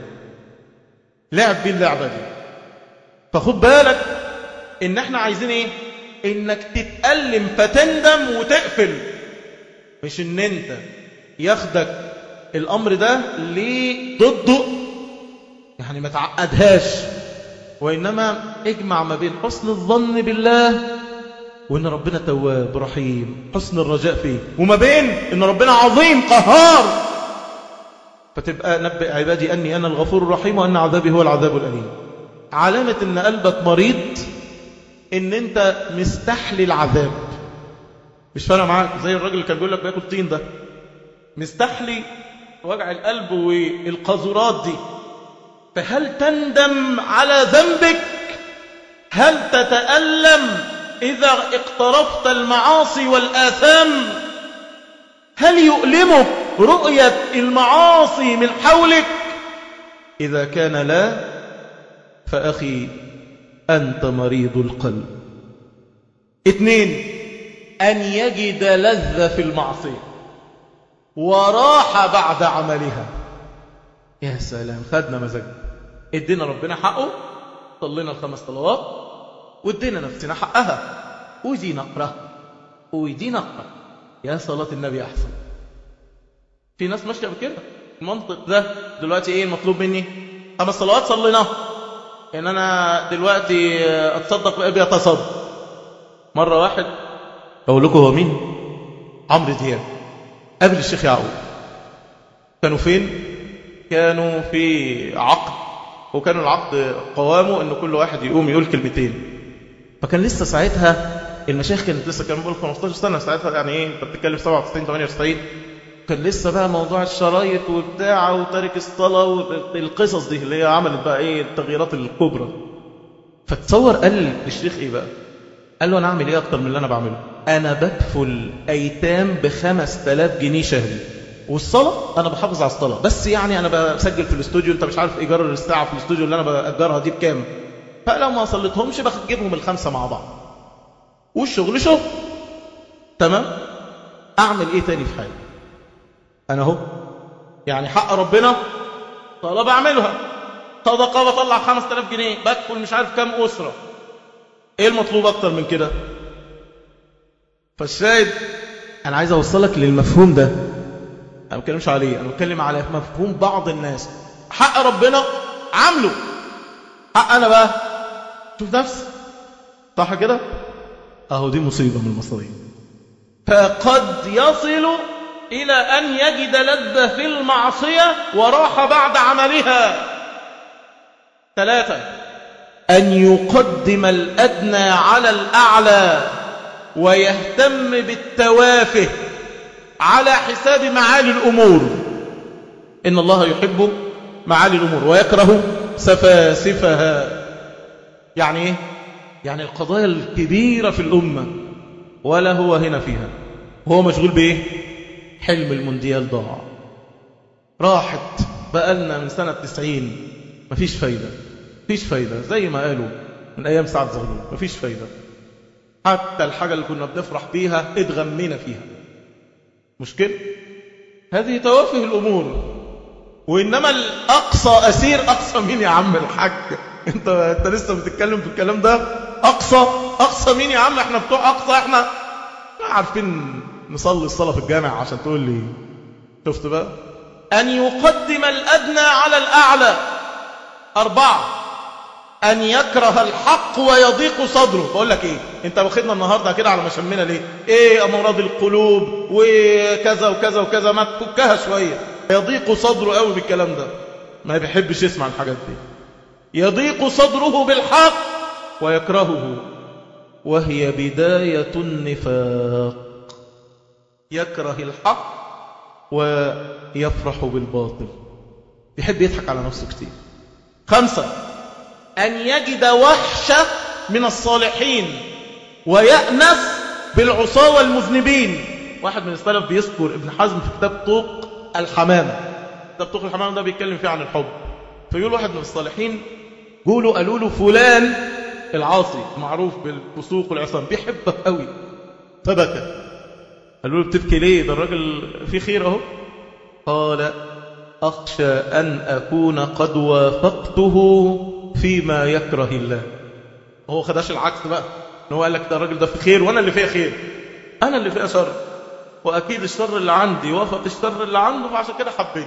A: لعب بيه اللعبة دي فخد بالك ان احنا عايزين ايه انك تتألم فتندم وتقفل مش ان انت ياخدك الامر ده ليه ضده يعني ما تعقدهاش وإنما اجمع ما بين حسن الظن بالله وإن ربنا تواب رحيم حسن الرجاء فيه وما بين إن ربنا عظيم قهار فتبقى نبئ عبادي أني أنا الغفور الرحيم وأن عذابي هو العذاب الأليم علامة إن قلبك مريض إن أنت مستحلي العذاب مش فارق معاك زي الراجل اللي كان بيقول لك بياكل طين ده مستحلي وجع القلب والقذورات دي
B: فهل تندم على ذنبك هل تتألم إذا اقترفت المعاصي والآثام هل يؤلمك رؤية المعاصي من حولك
A: إذا كان لا فأخي أنت مريض القلب
B: اثنين أن يجد لذة في المعصية وراح بعد عملها يا سلام خدنا مزاج ادينا ربنا حقه صلينا الخمس صلوات وادينا نفسنا حقها ودي نقرأ ودي نقرأ يا صلاة النبي أحسن في ناس ماشية بكده المنطق ده دلوقتي ايه المطلوب مني خمس صلوات صليناها ان انا دلوقتي اتصدق بقى بيتصدق مرة واحد
A: اقول لكم هو مين عمرو دياب قبل الشيخ يعقوب كانوا فين كانوا في عقد وكانوا العقد قوامه ان كل واحد يقوم يقول كلمتين فكان لسه ساعتها المشايخ كانت لسه كانوا بيقولوا 15 سنه ساعتها يعني ايه انت بتتكلم 97 98 كان لسه بقى موضوع الشرايط وبتاع وتارك الصلاه والقصص دي اللي هي عملت بقى ايه التغييرات الكبرى فتصور قال للشيخ ايه بقى قال له انا اعمل ايه اكتر من اللي انا بعمله انا بكفل ايتام ب 5000 جنيه شهري والصلاة أنا بحافظ على الصلاة بس يعني أنا بسجل في الاستوديو أنت مش عارف إيجار الساعة في الاستوديو اللي أنا بأجرها دي بكام فلو ما صليتهمش بجيبهم الخمسة مع بعض والشغل شغل تمام أعمل إيه تاني في حياتي أنا أهو يعني حق ربنا صلاة بعملها صدقة بطلع 5000 جنيه بكفل مش عارف كام أسرة إيه المطلوب أكتر من كده فالشاهد أنا عايز أوصلك للمفهوم ده أنا ما بتكلمش عليه أنا بتكلم على مفهوم بعض الناس حق ربنا عامله حق أنا بقى شوف نفسي صح كده أهو دي مصيبة من المصاريف
B: فقد يصل إلى أن يجد لذة في المعصية وراح بعد عملها ثلاثة أن يقدم الأدنى على الأعلى ويهتم بالتوافه على حساب معالي الأمور إن الله يحب معالي الأمور ويكره سفاسفها يعني إيه؟ يعني القضايا الكبيرة في الأمة ولا هو هنا فيها هو مشغول بإيه حلم المونديال ضاع راحت بقالنا من سنة تسعين مفيش فايدة مفيش فايدة زي ما قالوا من أيام سعد زغلول مفيش فايدة حتى الحاجة اللي كنا بنفرح بيها اتغمينا فيها مشكلة هذه توافه الأمور وإنما الأقصى أسير أقصى مين يا عم الحاج انت, انت لسه بتتكلم في الكلام ده أقصى أقصى مين يا عم احنا بتوع أقصى احنا عارفين نصلي الصلاة في الجامع عشان تقول لي شفت بقى أن يقدم الأدنى على الأعلى أربعة أن يكره الحق ويضيق صدره بقول لك إيه أنت واخدنا النهاردة كده على مشمنا ليه إيه أمراض القلوب وكذا وكذا وكذا ما تفكها شوية يضيق صدره قوي بالكلام ده ما بيحبش يسمع الحاجات دي يضيق صدره بالحق ويكرهه وهي بداية النفاق يكره الحق ويفرح بالباطل يحب يضحك على نفسه كتير خمسة أن يجد وحشة من الصالحين ويأنس بالعصاة والمذنبين واحد من السلف بيذكر ابن حزم في كتاب طوق الحمام كتاب طوق الحمام ده بيتكلم فيه عن الحب فيقول واحد من الصالحين قولوا قالوا له فلان العاصي معروف بالفسوق والعصام بيحبك قوي فبكى قالوا له بتبكي ليه ده الراجل فيه خير اهو قال أخشى أن أكون قد وافقته فيما يكره الله هو خداش العكس بقى ان هو قال لك ده الراجل ده في خير وانا اللي فيها خير انا اللي فيها شر واكيد الشر اللي عندي وافق الشر اللي عنده فعشان كده حبني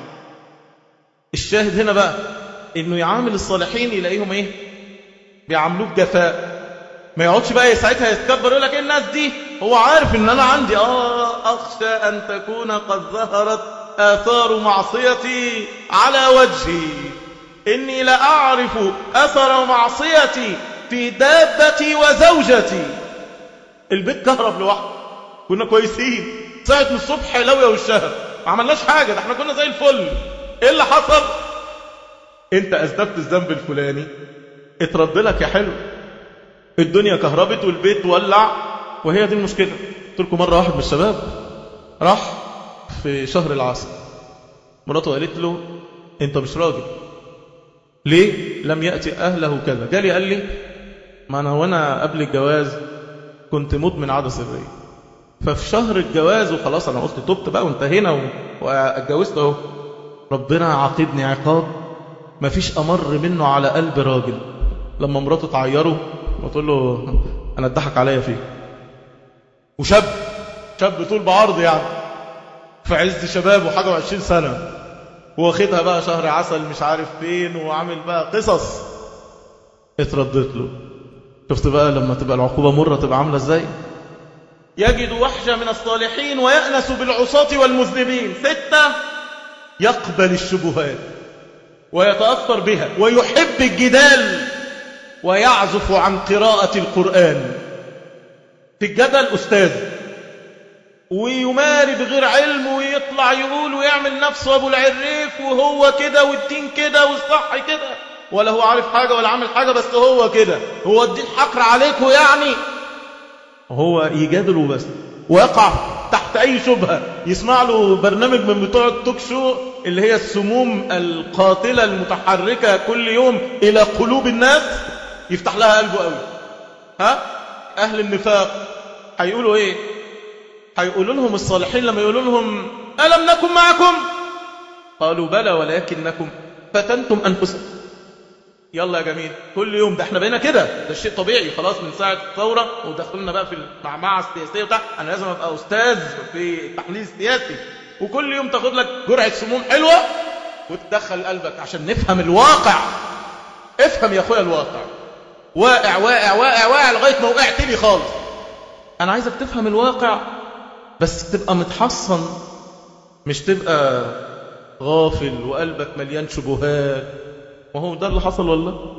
B: الشاهد هنا بقى انه يعامل الصالحين يلاقيهم ايه بيعاملوه بجفاء ما يقعدش بقى ساعتها يتكبر يقول لك ايه الناس دي هو عارف ان انا عندي اه اخشى ان تكون قد ظهرت اثار معصيتي على وجهي اني لاعرف اثر معصيتي في دابتي وزوجتي البيت كهرب لوحده كنا كويسين ساعة من الصبح لوية والشهر ما عملناش حاجة ده احنا كنا زي الفل ايه اللي حصل
A: انت اذنبت الذنب الفلاني اترد لك يا حلو الدنيا كهربت والبيت ولع وهي دي المشكلة قلت لكم مرة واحد من الشباب راح في شهر العسل مراته قالت له انت مش راجل ليه لم يأتي أهله كذا جالي قال لي ما أنا وأنا قبل الجواز كنت مدمن عادة سرية ففي شهر الجواز وخلاص أنا قلت تبت بقى وانتهينا و- واتجوزت اهو ربنا عاقبني عقاب ما فيش أمر منه على قلب راجل لما مراته تعيره وتقول له أنا اتضحك عليا فيه وشاب شاب طول بعرض يعني في عز شباب وحاجة وعشرين سنة واخدها بقى شهر عسل مش عارف فين وعامل بقى قصص اتردت له شفت بقى لما تبقى العقوبة مرة تبقى عاملة ازاي
B: يجد وحشة من الصالحين ويأنس بالعصاة والمذنبين ستة
A: يقبل الشبهات
B: ويتأثر بها
A: ويحب الجدال ويعزف عن قراءة القرآن
B: في الجدل أستاذ ويماري بغير علم ويطلع يقول ويعمل نفسه أبو العريف وهو كده والدين كده والصح كده ولا هو عارف حاجة ولا عامل حاجة بس هو كده هو الدين حقر عليكم يعني
A: هو يجادل وبس ويقع تحت أي شبهة يسمع له برنامج من بتوع التوك شو اللي هي السموم القاتلة المتحركة كل يوم إلى قلوب الناس يفتح لها قلبه قوي ها أهل النفاق هيقولوا إيه هيقولوا لهم الصالحين لما يقولوا لهم
B: ألم نكن معكم
A: قالوا بلى ولكنكم فتنتم أنفسكم يلا يا جميل كل يوم ده احنا بقينا كده ده شيء طبيعي خلاص من ساعة الثورة ودخلنا بقى في المعمعة السياسية بتاع انا لازم ابقى استاذ في التحليل السياسي وكل يوم تاخد لك جرعة سموم حلوة وتدخل قلبك عشان نفهم الواقع افهم يا اخويا الواقع واقع واقع واقع واقع لغاية ما وقعت لي خالص انا عايزك تفهم الواقع بس تبقى متحصن مش تبقى غافل وقلبك مليان شبهات وهو ده اللي حصل والله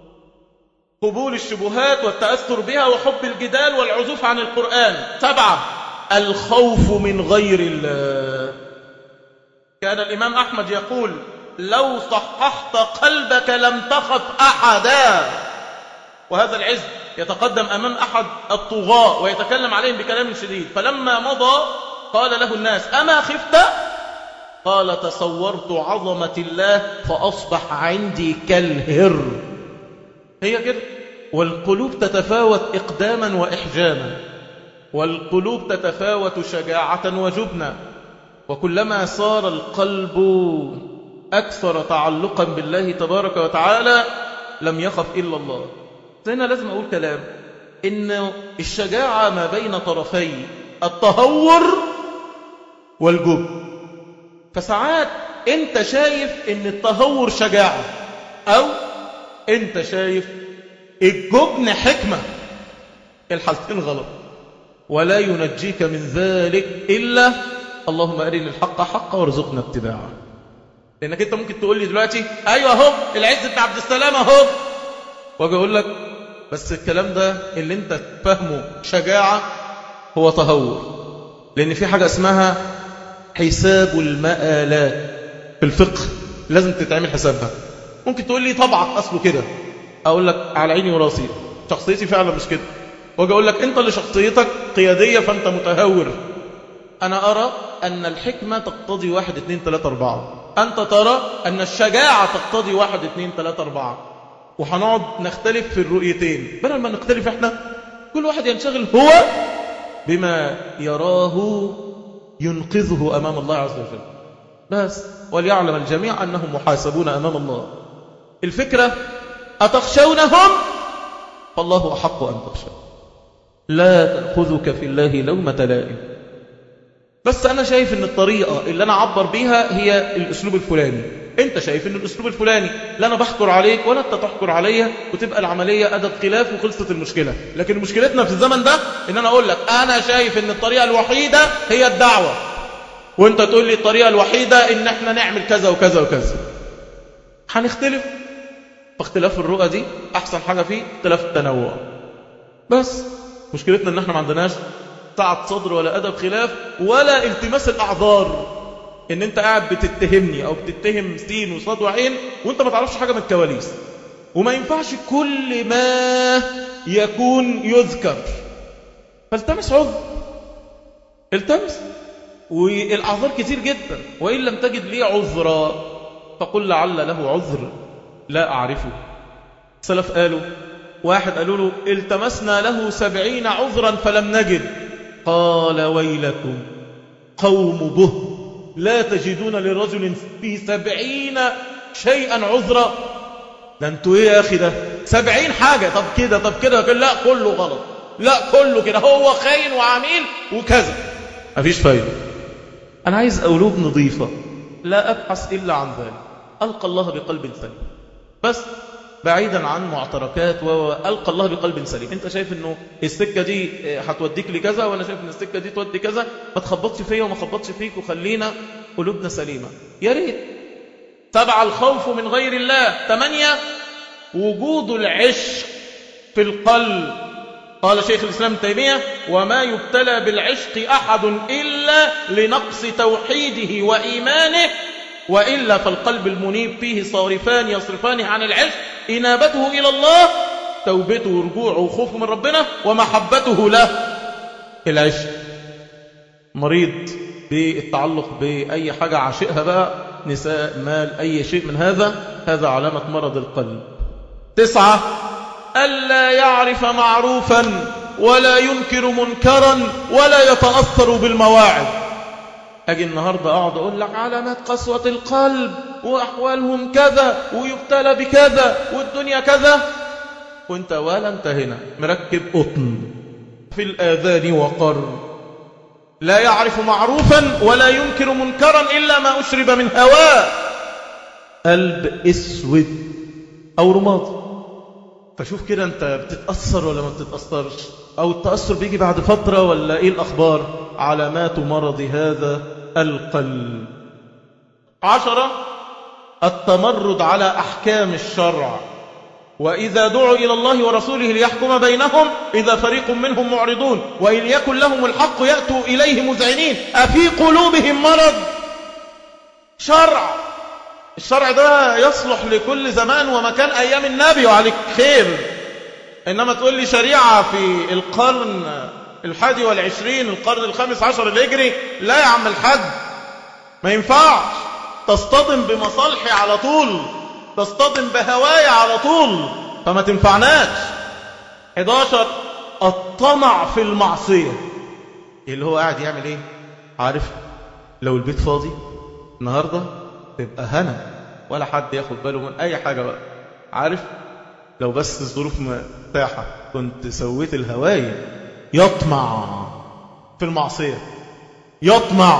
B: قبول الشبهات والتأثر بها وحب الجدال والعزوف عن القرآن سبعة
A: الخوف من غير الله
B: كان الإمام أحمد يقول لو صححت قلبك لم تخف أحدا وهذا العز يتقدم أمام أحد الطغاة ويتكلم عليهم بكلام شديد فلما مضى قال له الناس أما خفت قال تصورت عظمة الله فأصبح عندي كالهر هي كده
A: والقلوب تتفاوت إقداما وإحجاما والقلوب تتفاوت شجاعة وجبنا وكلما صار القلب أكثر تعلقا بالله تبارك وتعالى لم يخف إلا الله هنا لازم أقول كلام إن الشجاعة ما بين طرفي التهور والجبن فساعات انت شايف ان التهور شجاعة او انت شايف الجبن حكمة الحالتين غلط ولا ينجيك من ذلك إلا اللهم أرني الحق حقا وارزقنا اتباعه لأنك أنت ممكن تقول لي دلوقتي أيوة أهو العز بن عبد السلام أهو واجي أقول لك بس الكلام ده اللي أنت فاهمه شجاعة هو تهور لأن في حاجة اسمها حساب المآلات في الفقه لازم تتعمل حسابها ممكن تقول لي طبعك أصله كده أقول لك على عيني وراسي شخصيتي فعلا مش كده واجي أقول لك أنت اللي شخصيتك قيادية فأنت متهور أنا أرى أن الحكمة تقتضي واحد اثنين ثلاثة أربعة أنت ترى أن الشجاعة تقتضي واحد اثنين ثلاثة أربعة وهنقعد نختلف في الرؤيتين بدل ما نختلف احنا كل واحد ينشغل هو بما يراه ينقذه أمام الله عز وجل بس وليعلم الجميع أنهم محاسبون أمام الله الفكرة أتخشونهم فالله أحق أن تخشى لا تأخذك في الله لومة لائم بس أنا شايف أن الطريقة اللي أنا أعبر بيها هي الأسلوب الفلاني أنت شايف أن الأسلوب الفلاني لا أنا بحكر عليك ولا أنت تحكر عليا وتبقى العملية أدب خلاف وخلصت المشكلة لكن مشكلتنا في الزمن ده أن أنا أقول لك أنا شايف أن الطريقة الوحيدة هي الدعوة وانت تقول لي الطريقة الوحيدة ان احنا نعمل كذا وكذا وكذا هنختلف فاختلاف الرؤى دي احسن حاجة فيه اختلاف التنوع بس مشكلتنا ان احنا ما عندناش سعة صدر ولا ادب خلاف ولا التماس الاعذار ان انت قاعد بتتهمني او بتتهم سين وصاد وعين وانت ما تعرفش حاجة من الكواليس وما ينفعش كل ما يكون يذكر فالتمس عذر التمس والاعذار كتير جدا وان لم تجد لي عذرا فقل لعل له عذر لا اعرفه السلف قالوا واحد قالوا له التمسنا له سبعين عذرا فلم نجد قال ويلكم قوم به لا تجدون لرجل في سبعين شيئا عذرا ده انتوا ايه يا اخي ده سبعين حاجة طب كده طب كده لا كله غلط لا كله كده هو خاين وعميل وكذا مفيش فايدة انا عايز قلوب نظيفة لا ابحث الا عن ذلك القى الله بقلب سليم بس بعيدا عن معتركات والقى الله بقلب سليم انت شايف انه السكه دي هتوديك لكذا وانا شايف ان السكه دي تودي كذا ما تخبطش فيا وما خبطش فيك وخلينا قلوبنا سليمه يا ريت سبعة الخوف من غير الله ثمانية وجود العشق في القلب قال شيخ الإسلام ابن تيمية وما يبتلى بالعشق أحد إلا لنقص توحيده وإيمانه وإلا فالقلب المنيب فيه صارفان يصرفان عن العشق إنابته إلى الله توبته ورجوعه وخوفه من ربنا ومحبته له العشق مريض بالتعلق بأي حاجة عاشقها بقى نساء مال أي شيء من هذا هذا علامة مرض القلب تسعة ألا يعرف معروفا ولا ينكر منكرا ولا يتأثر بالمواعظ أجي النهاردة أقعد أقول لك علامات قسوة القلب وأحوالهم كذا ويبتلى بكذا والدنيا كذا وانت ولا انت هنا مركب قطن في الآذان وقر لا يعرف معروفا ولا ينكر منكرا إلا ما أشرب من هواه قلب اسود أو رماد فشوف كده انت بتتأثر ولا ما بتتأثرش أو التأثر بيجي بعد فترة ولا إيه الأخبار علامات مرض هذا القلب عشرة التمرد على أحكام الشرع وإذا دعوا إلى الله ورسوله ليحكم بينهم إذا فريق منهم معرضون وإن يكن لهم الحق يأتوا إليه مذعنين أفي قلوبهم مرض شرع الشرع ده يصلح لكل زمان ومكان أيام النبي وعليك خير إنما تقول لي شريعة في القرن الحادي والعشرين القرن الخامس عشر الهجري لا يا عم الحاج ما ينفعش تصطدم بمصالحي على طول تصطدم بهوايا على طول فما تنفعناش 11 الطمع في المعصية اللي هو قاعد يعمل ايه عارف لو البيت فاضي النهاردة تبقى هنا ولا حد ياخد باله من اي حاجة بقى عارف لو بس الظروف متاحة كنت سويت الهواية يطمع في المعصية يطمع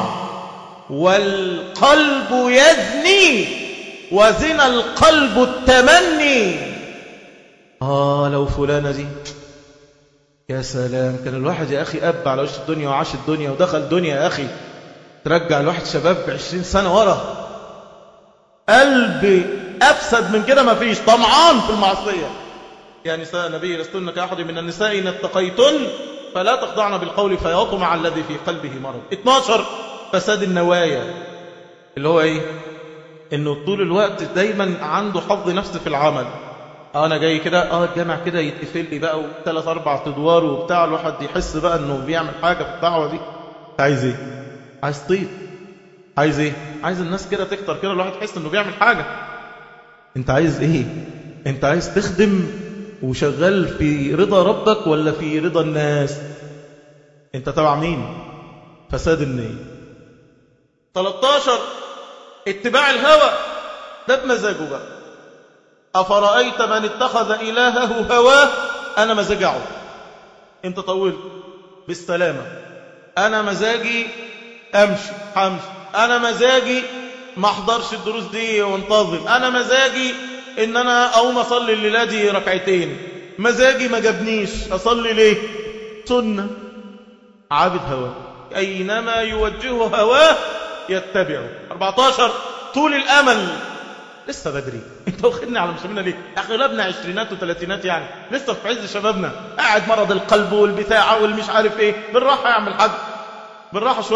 A: والقلب يزني وزن القلب التمني آه لو فلانة دي يا سلام كان الواحد يا أخي أب على وش الدنيا وعاش الدنيا ودخل دنيا يا أخي ترجع الواحد شباب بعشرين سنة ورا قلب أفسد من كده ما فيش طمعان في المعصية يا نساء النبي لستن كأحد من النساء إن اتقيتن فلا تخضعن بالقول فيطمع الذي في قلبه مرض 12 فساد النوايا اللي هو ايه انه طول الوقت دايما عنده حظ نفس في العمل انا جاي كده اه الجامع كده يتقفل لي بقى وثلاث اربع ادوار وبتاع الواحد يحس بقى انه بيعمل حاجه في الدعوه دي عايز ايه عايز طيب عايز ايه عايز الناس كده تكتر كده الواحد يحس انه بيعمل حاجه انت عايز ايه انت عايز تخدم وشغال في رضا ربك ولا في رضا الناس انت تبع مين فساد النية 13 اتباع الهوى ده بمزاجه بقى أفرأيت من اتخذ إلهه هواه أنا مزاجي أعود انت طولت بالسلامة أنا مزاجي أمشي حمشي أنا مزاجي ما احضرش الدروس دي وانتظم أنا مزاجي إن أنا أقوم أصلي الليلة دي ركعتين مزاجي ما جابنيش أصلي ليه سنة عابد هواه أينما يوجهه هواه يتبعه 14 طول الأمل لسه بدري انت واخدني على مسلمين ليه اغلبنا عشرينات وثلاثينات يعني لسه في عز شبابنا قاعد مرض القلب والبتاع والمش عارف ايه بالراحه يا عم الحاج بالراحه شويه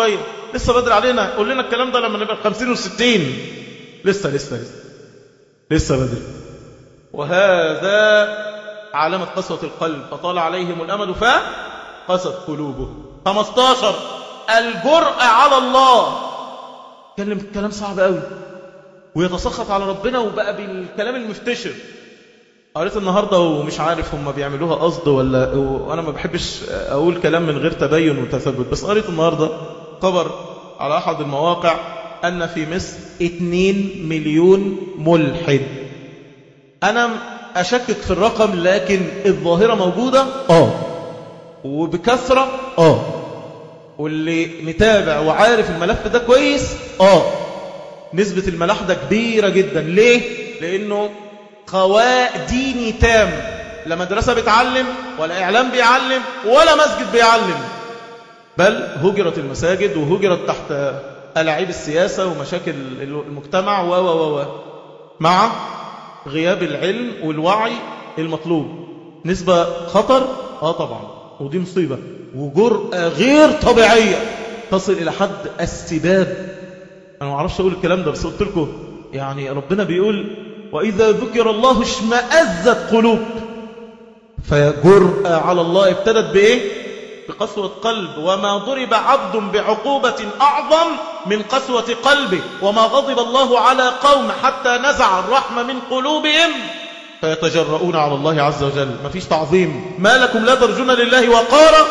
A: لسه بدري علينا قول لنا الكلام ده لما نبقى 50 و60 لسه لسه لسه لسه بدري وهذا علامة قسوة القلب فطال عليهم الأمد فقست قلوبهم 15 الجرأة على الله كلم كلام صعب قوي ويتسخط على ربنا وبقى بالكلام المفتشر قريت النهاردة ومش عارف هم بيعملوها قصد ولا وأنا ما بحبش أقول كلام من غير تبين وتثبت بس قريت النهاردة خبر على أحد المواقع أن في مصر 2 مليون ملحد أنا أشكك في الرقم لكن الظاهرة موجودة آه وبكثرة آه واللي متابع وعارف الملف ده كويس آه نسبة الملاحدة كبيرة جدا ليه؟ لأنه خواء ديني تام لا مدرسة بتعلم ولا إعلام بيعلم ولا مسجد بيعلم بل هجرت المساجد وهجرت تحت ألاعيب السياسة ومشاكل المجتمع و و و مع غياب العلم والوعي المطلوب نسبة خطر آه طبعا ودي مصيبة وجرأة غير طبيعية تصل إلى حد السباب أنا ما أعرفش أقول الكلام ده بس قلت لكم يعني ربنا بيقول وإذا ذكر الله اشمأزت قلوب فجرأة على الله ابتدت بإيه بقسوة قلب وما ضرب عبد بعقوبة أعظم من قسوة قلبه وما غضب الله على قوم حتى نزع الرحمة من قلوبهم فيتجرؤون على الله عز وجل ما فيش تعظيم ما لكم لا ترجون لله وقارا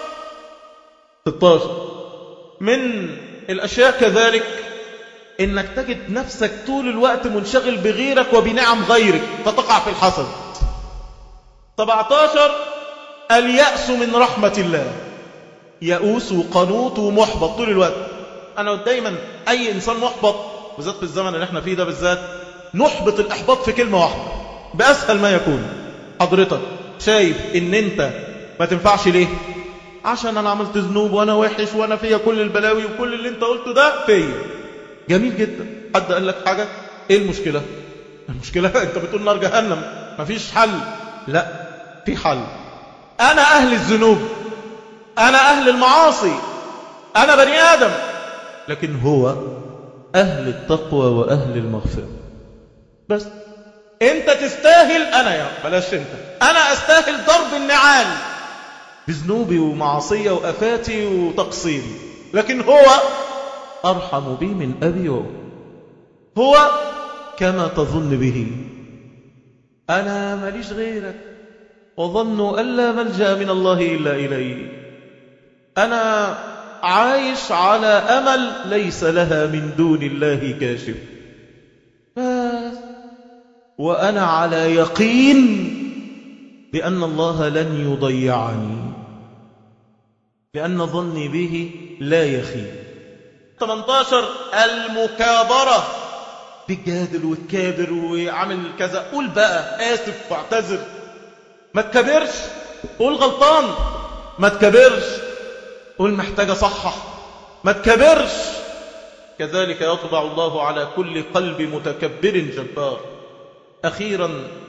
A: 16 من الأشياء كذلك إنك تجد نفسك طول الوقت منشغل بغيرك وبنعم غيرك فتقع في الحسد 17 اليأس من رحمة الله يأوس وقنوط ومحبط طول الوقت أنا دايما أي إنسان محبط بالذات في الزمن اللي احنا فيه ده بالذات نحبط الإحباط في كلمة واحدة بأسهل ما يكون حضرتك شايف إن أنت ما تنفعش ليه عشان أنا عملت ذنوب وأنا وحش وأنا فيا كل البلاوي وكل اللي أنت قلته ده فيا جميل جدا حد قال لك حاجة إيه المشكلة المشكلة أنت بتقول نار جهنم مفيش حل لا في حل أنا أهل الذنوب أنا أهل المعاصي أنا بني آدم لكن هو أهل التقوى وأهل المغفرة بس أنت تستاهل أنا يا بلاش أنت أنا أستاهل ضرب النعال بذنوبي ومعصية وأفاتي وتقصيري لكن هو أرحم بي من أبي وأمي هو كما تظن به أنا ماليش غيرك وظنوا أن لا ملجأ من الله إلا إليه أنا عايش على أمل ليس لها من دون الله كاشف بس وأنا على يقين بأن الله لن يضيعني لأن ظني به لا يخيب 18 المكابرة بتجادل وتكابر وعامل كذا قول بقى آسف واعتذر ما تكبرش قول غلطان ما تكبرش قول محتاج صحح ما تكبرش كذلك يطبع الله على كل قلب متكبر جبار أخيرا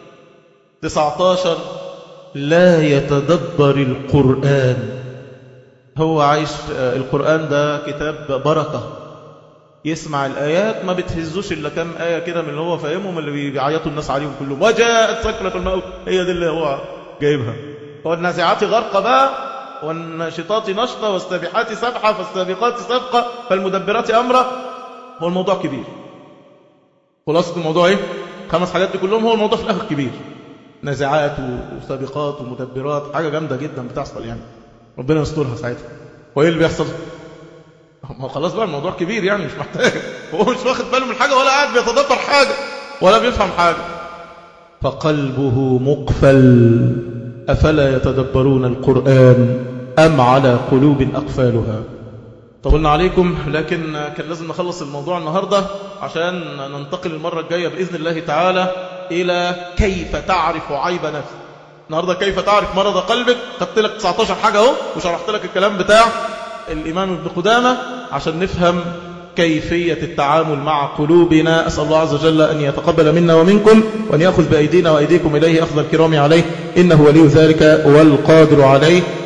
A: 19 لا يتدبر القرآن هو عايش القرآن ده كتاب بركة يسمع الآيات ما بتهزوش إلا كم آية كده من اللي هو فاهمهم اللي بيعيطوا الناس عليهم كلهم وجاءت سكرة الموت هي دي اللي هو جايبها والنازعات غرقة بقى والناشطات نشطة والسابحات سبحة فالسابقات سبقة فالمدبرات أمرة هو الموضوع كبير خلاصة الموضوع ايه خمس حاجات دي كلهم هو الموضوع في الآخر كبير نازعات وسابقات ومدبرات حاجة جامدة جدا بتحصل يعني ربنا يسترها ساعتها وايه اللي بيحصل ما خلاص بقى الموضوع كبير يعني مش محتاج هو مش واخد باله من حاجة ولا قاعد بيتدبر حاجة ولا بيفهم حاجة فقلبه مقفل أفلا يتدبرون القرآن أم على قلوب أقفالها طولنا عليكم لكن كان لازم نخلص الموضوع النهاردة عشان ننتقل المرة الجاية بإذن الله تعالى إلى كيف تعرف عيب نفسك النهاردة كيف تعرف مرض قلبك خدت لك 19 حاجة اهو وشرحت لك الكلام بتاع الإمام ابن قدامة عشان نفهم كيفية التعامل مع قلوبنا أسأل الله عز وجل أن يتقبل منا ومنكم وأن يأخذ بأيدينا وأيديكم إليه أخذ الكرام عليه إنه ولي ذلك والقادر عليه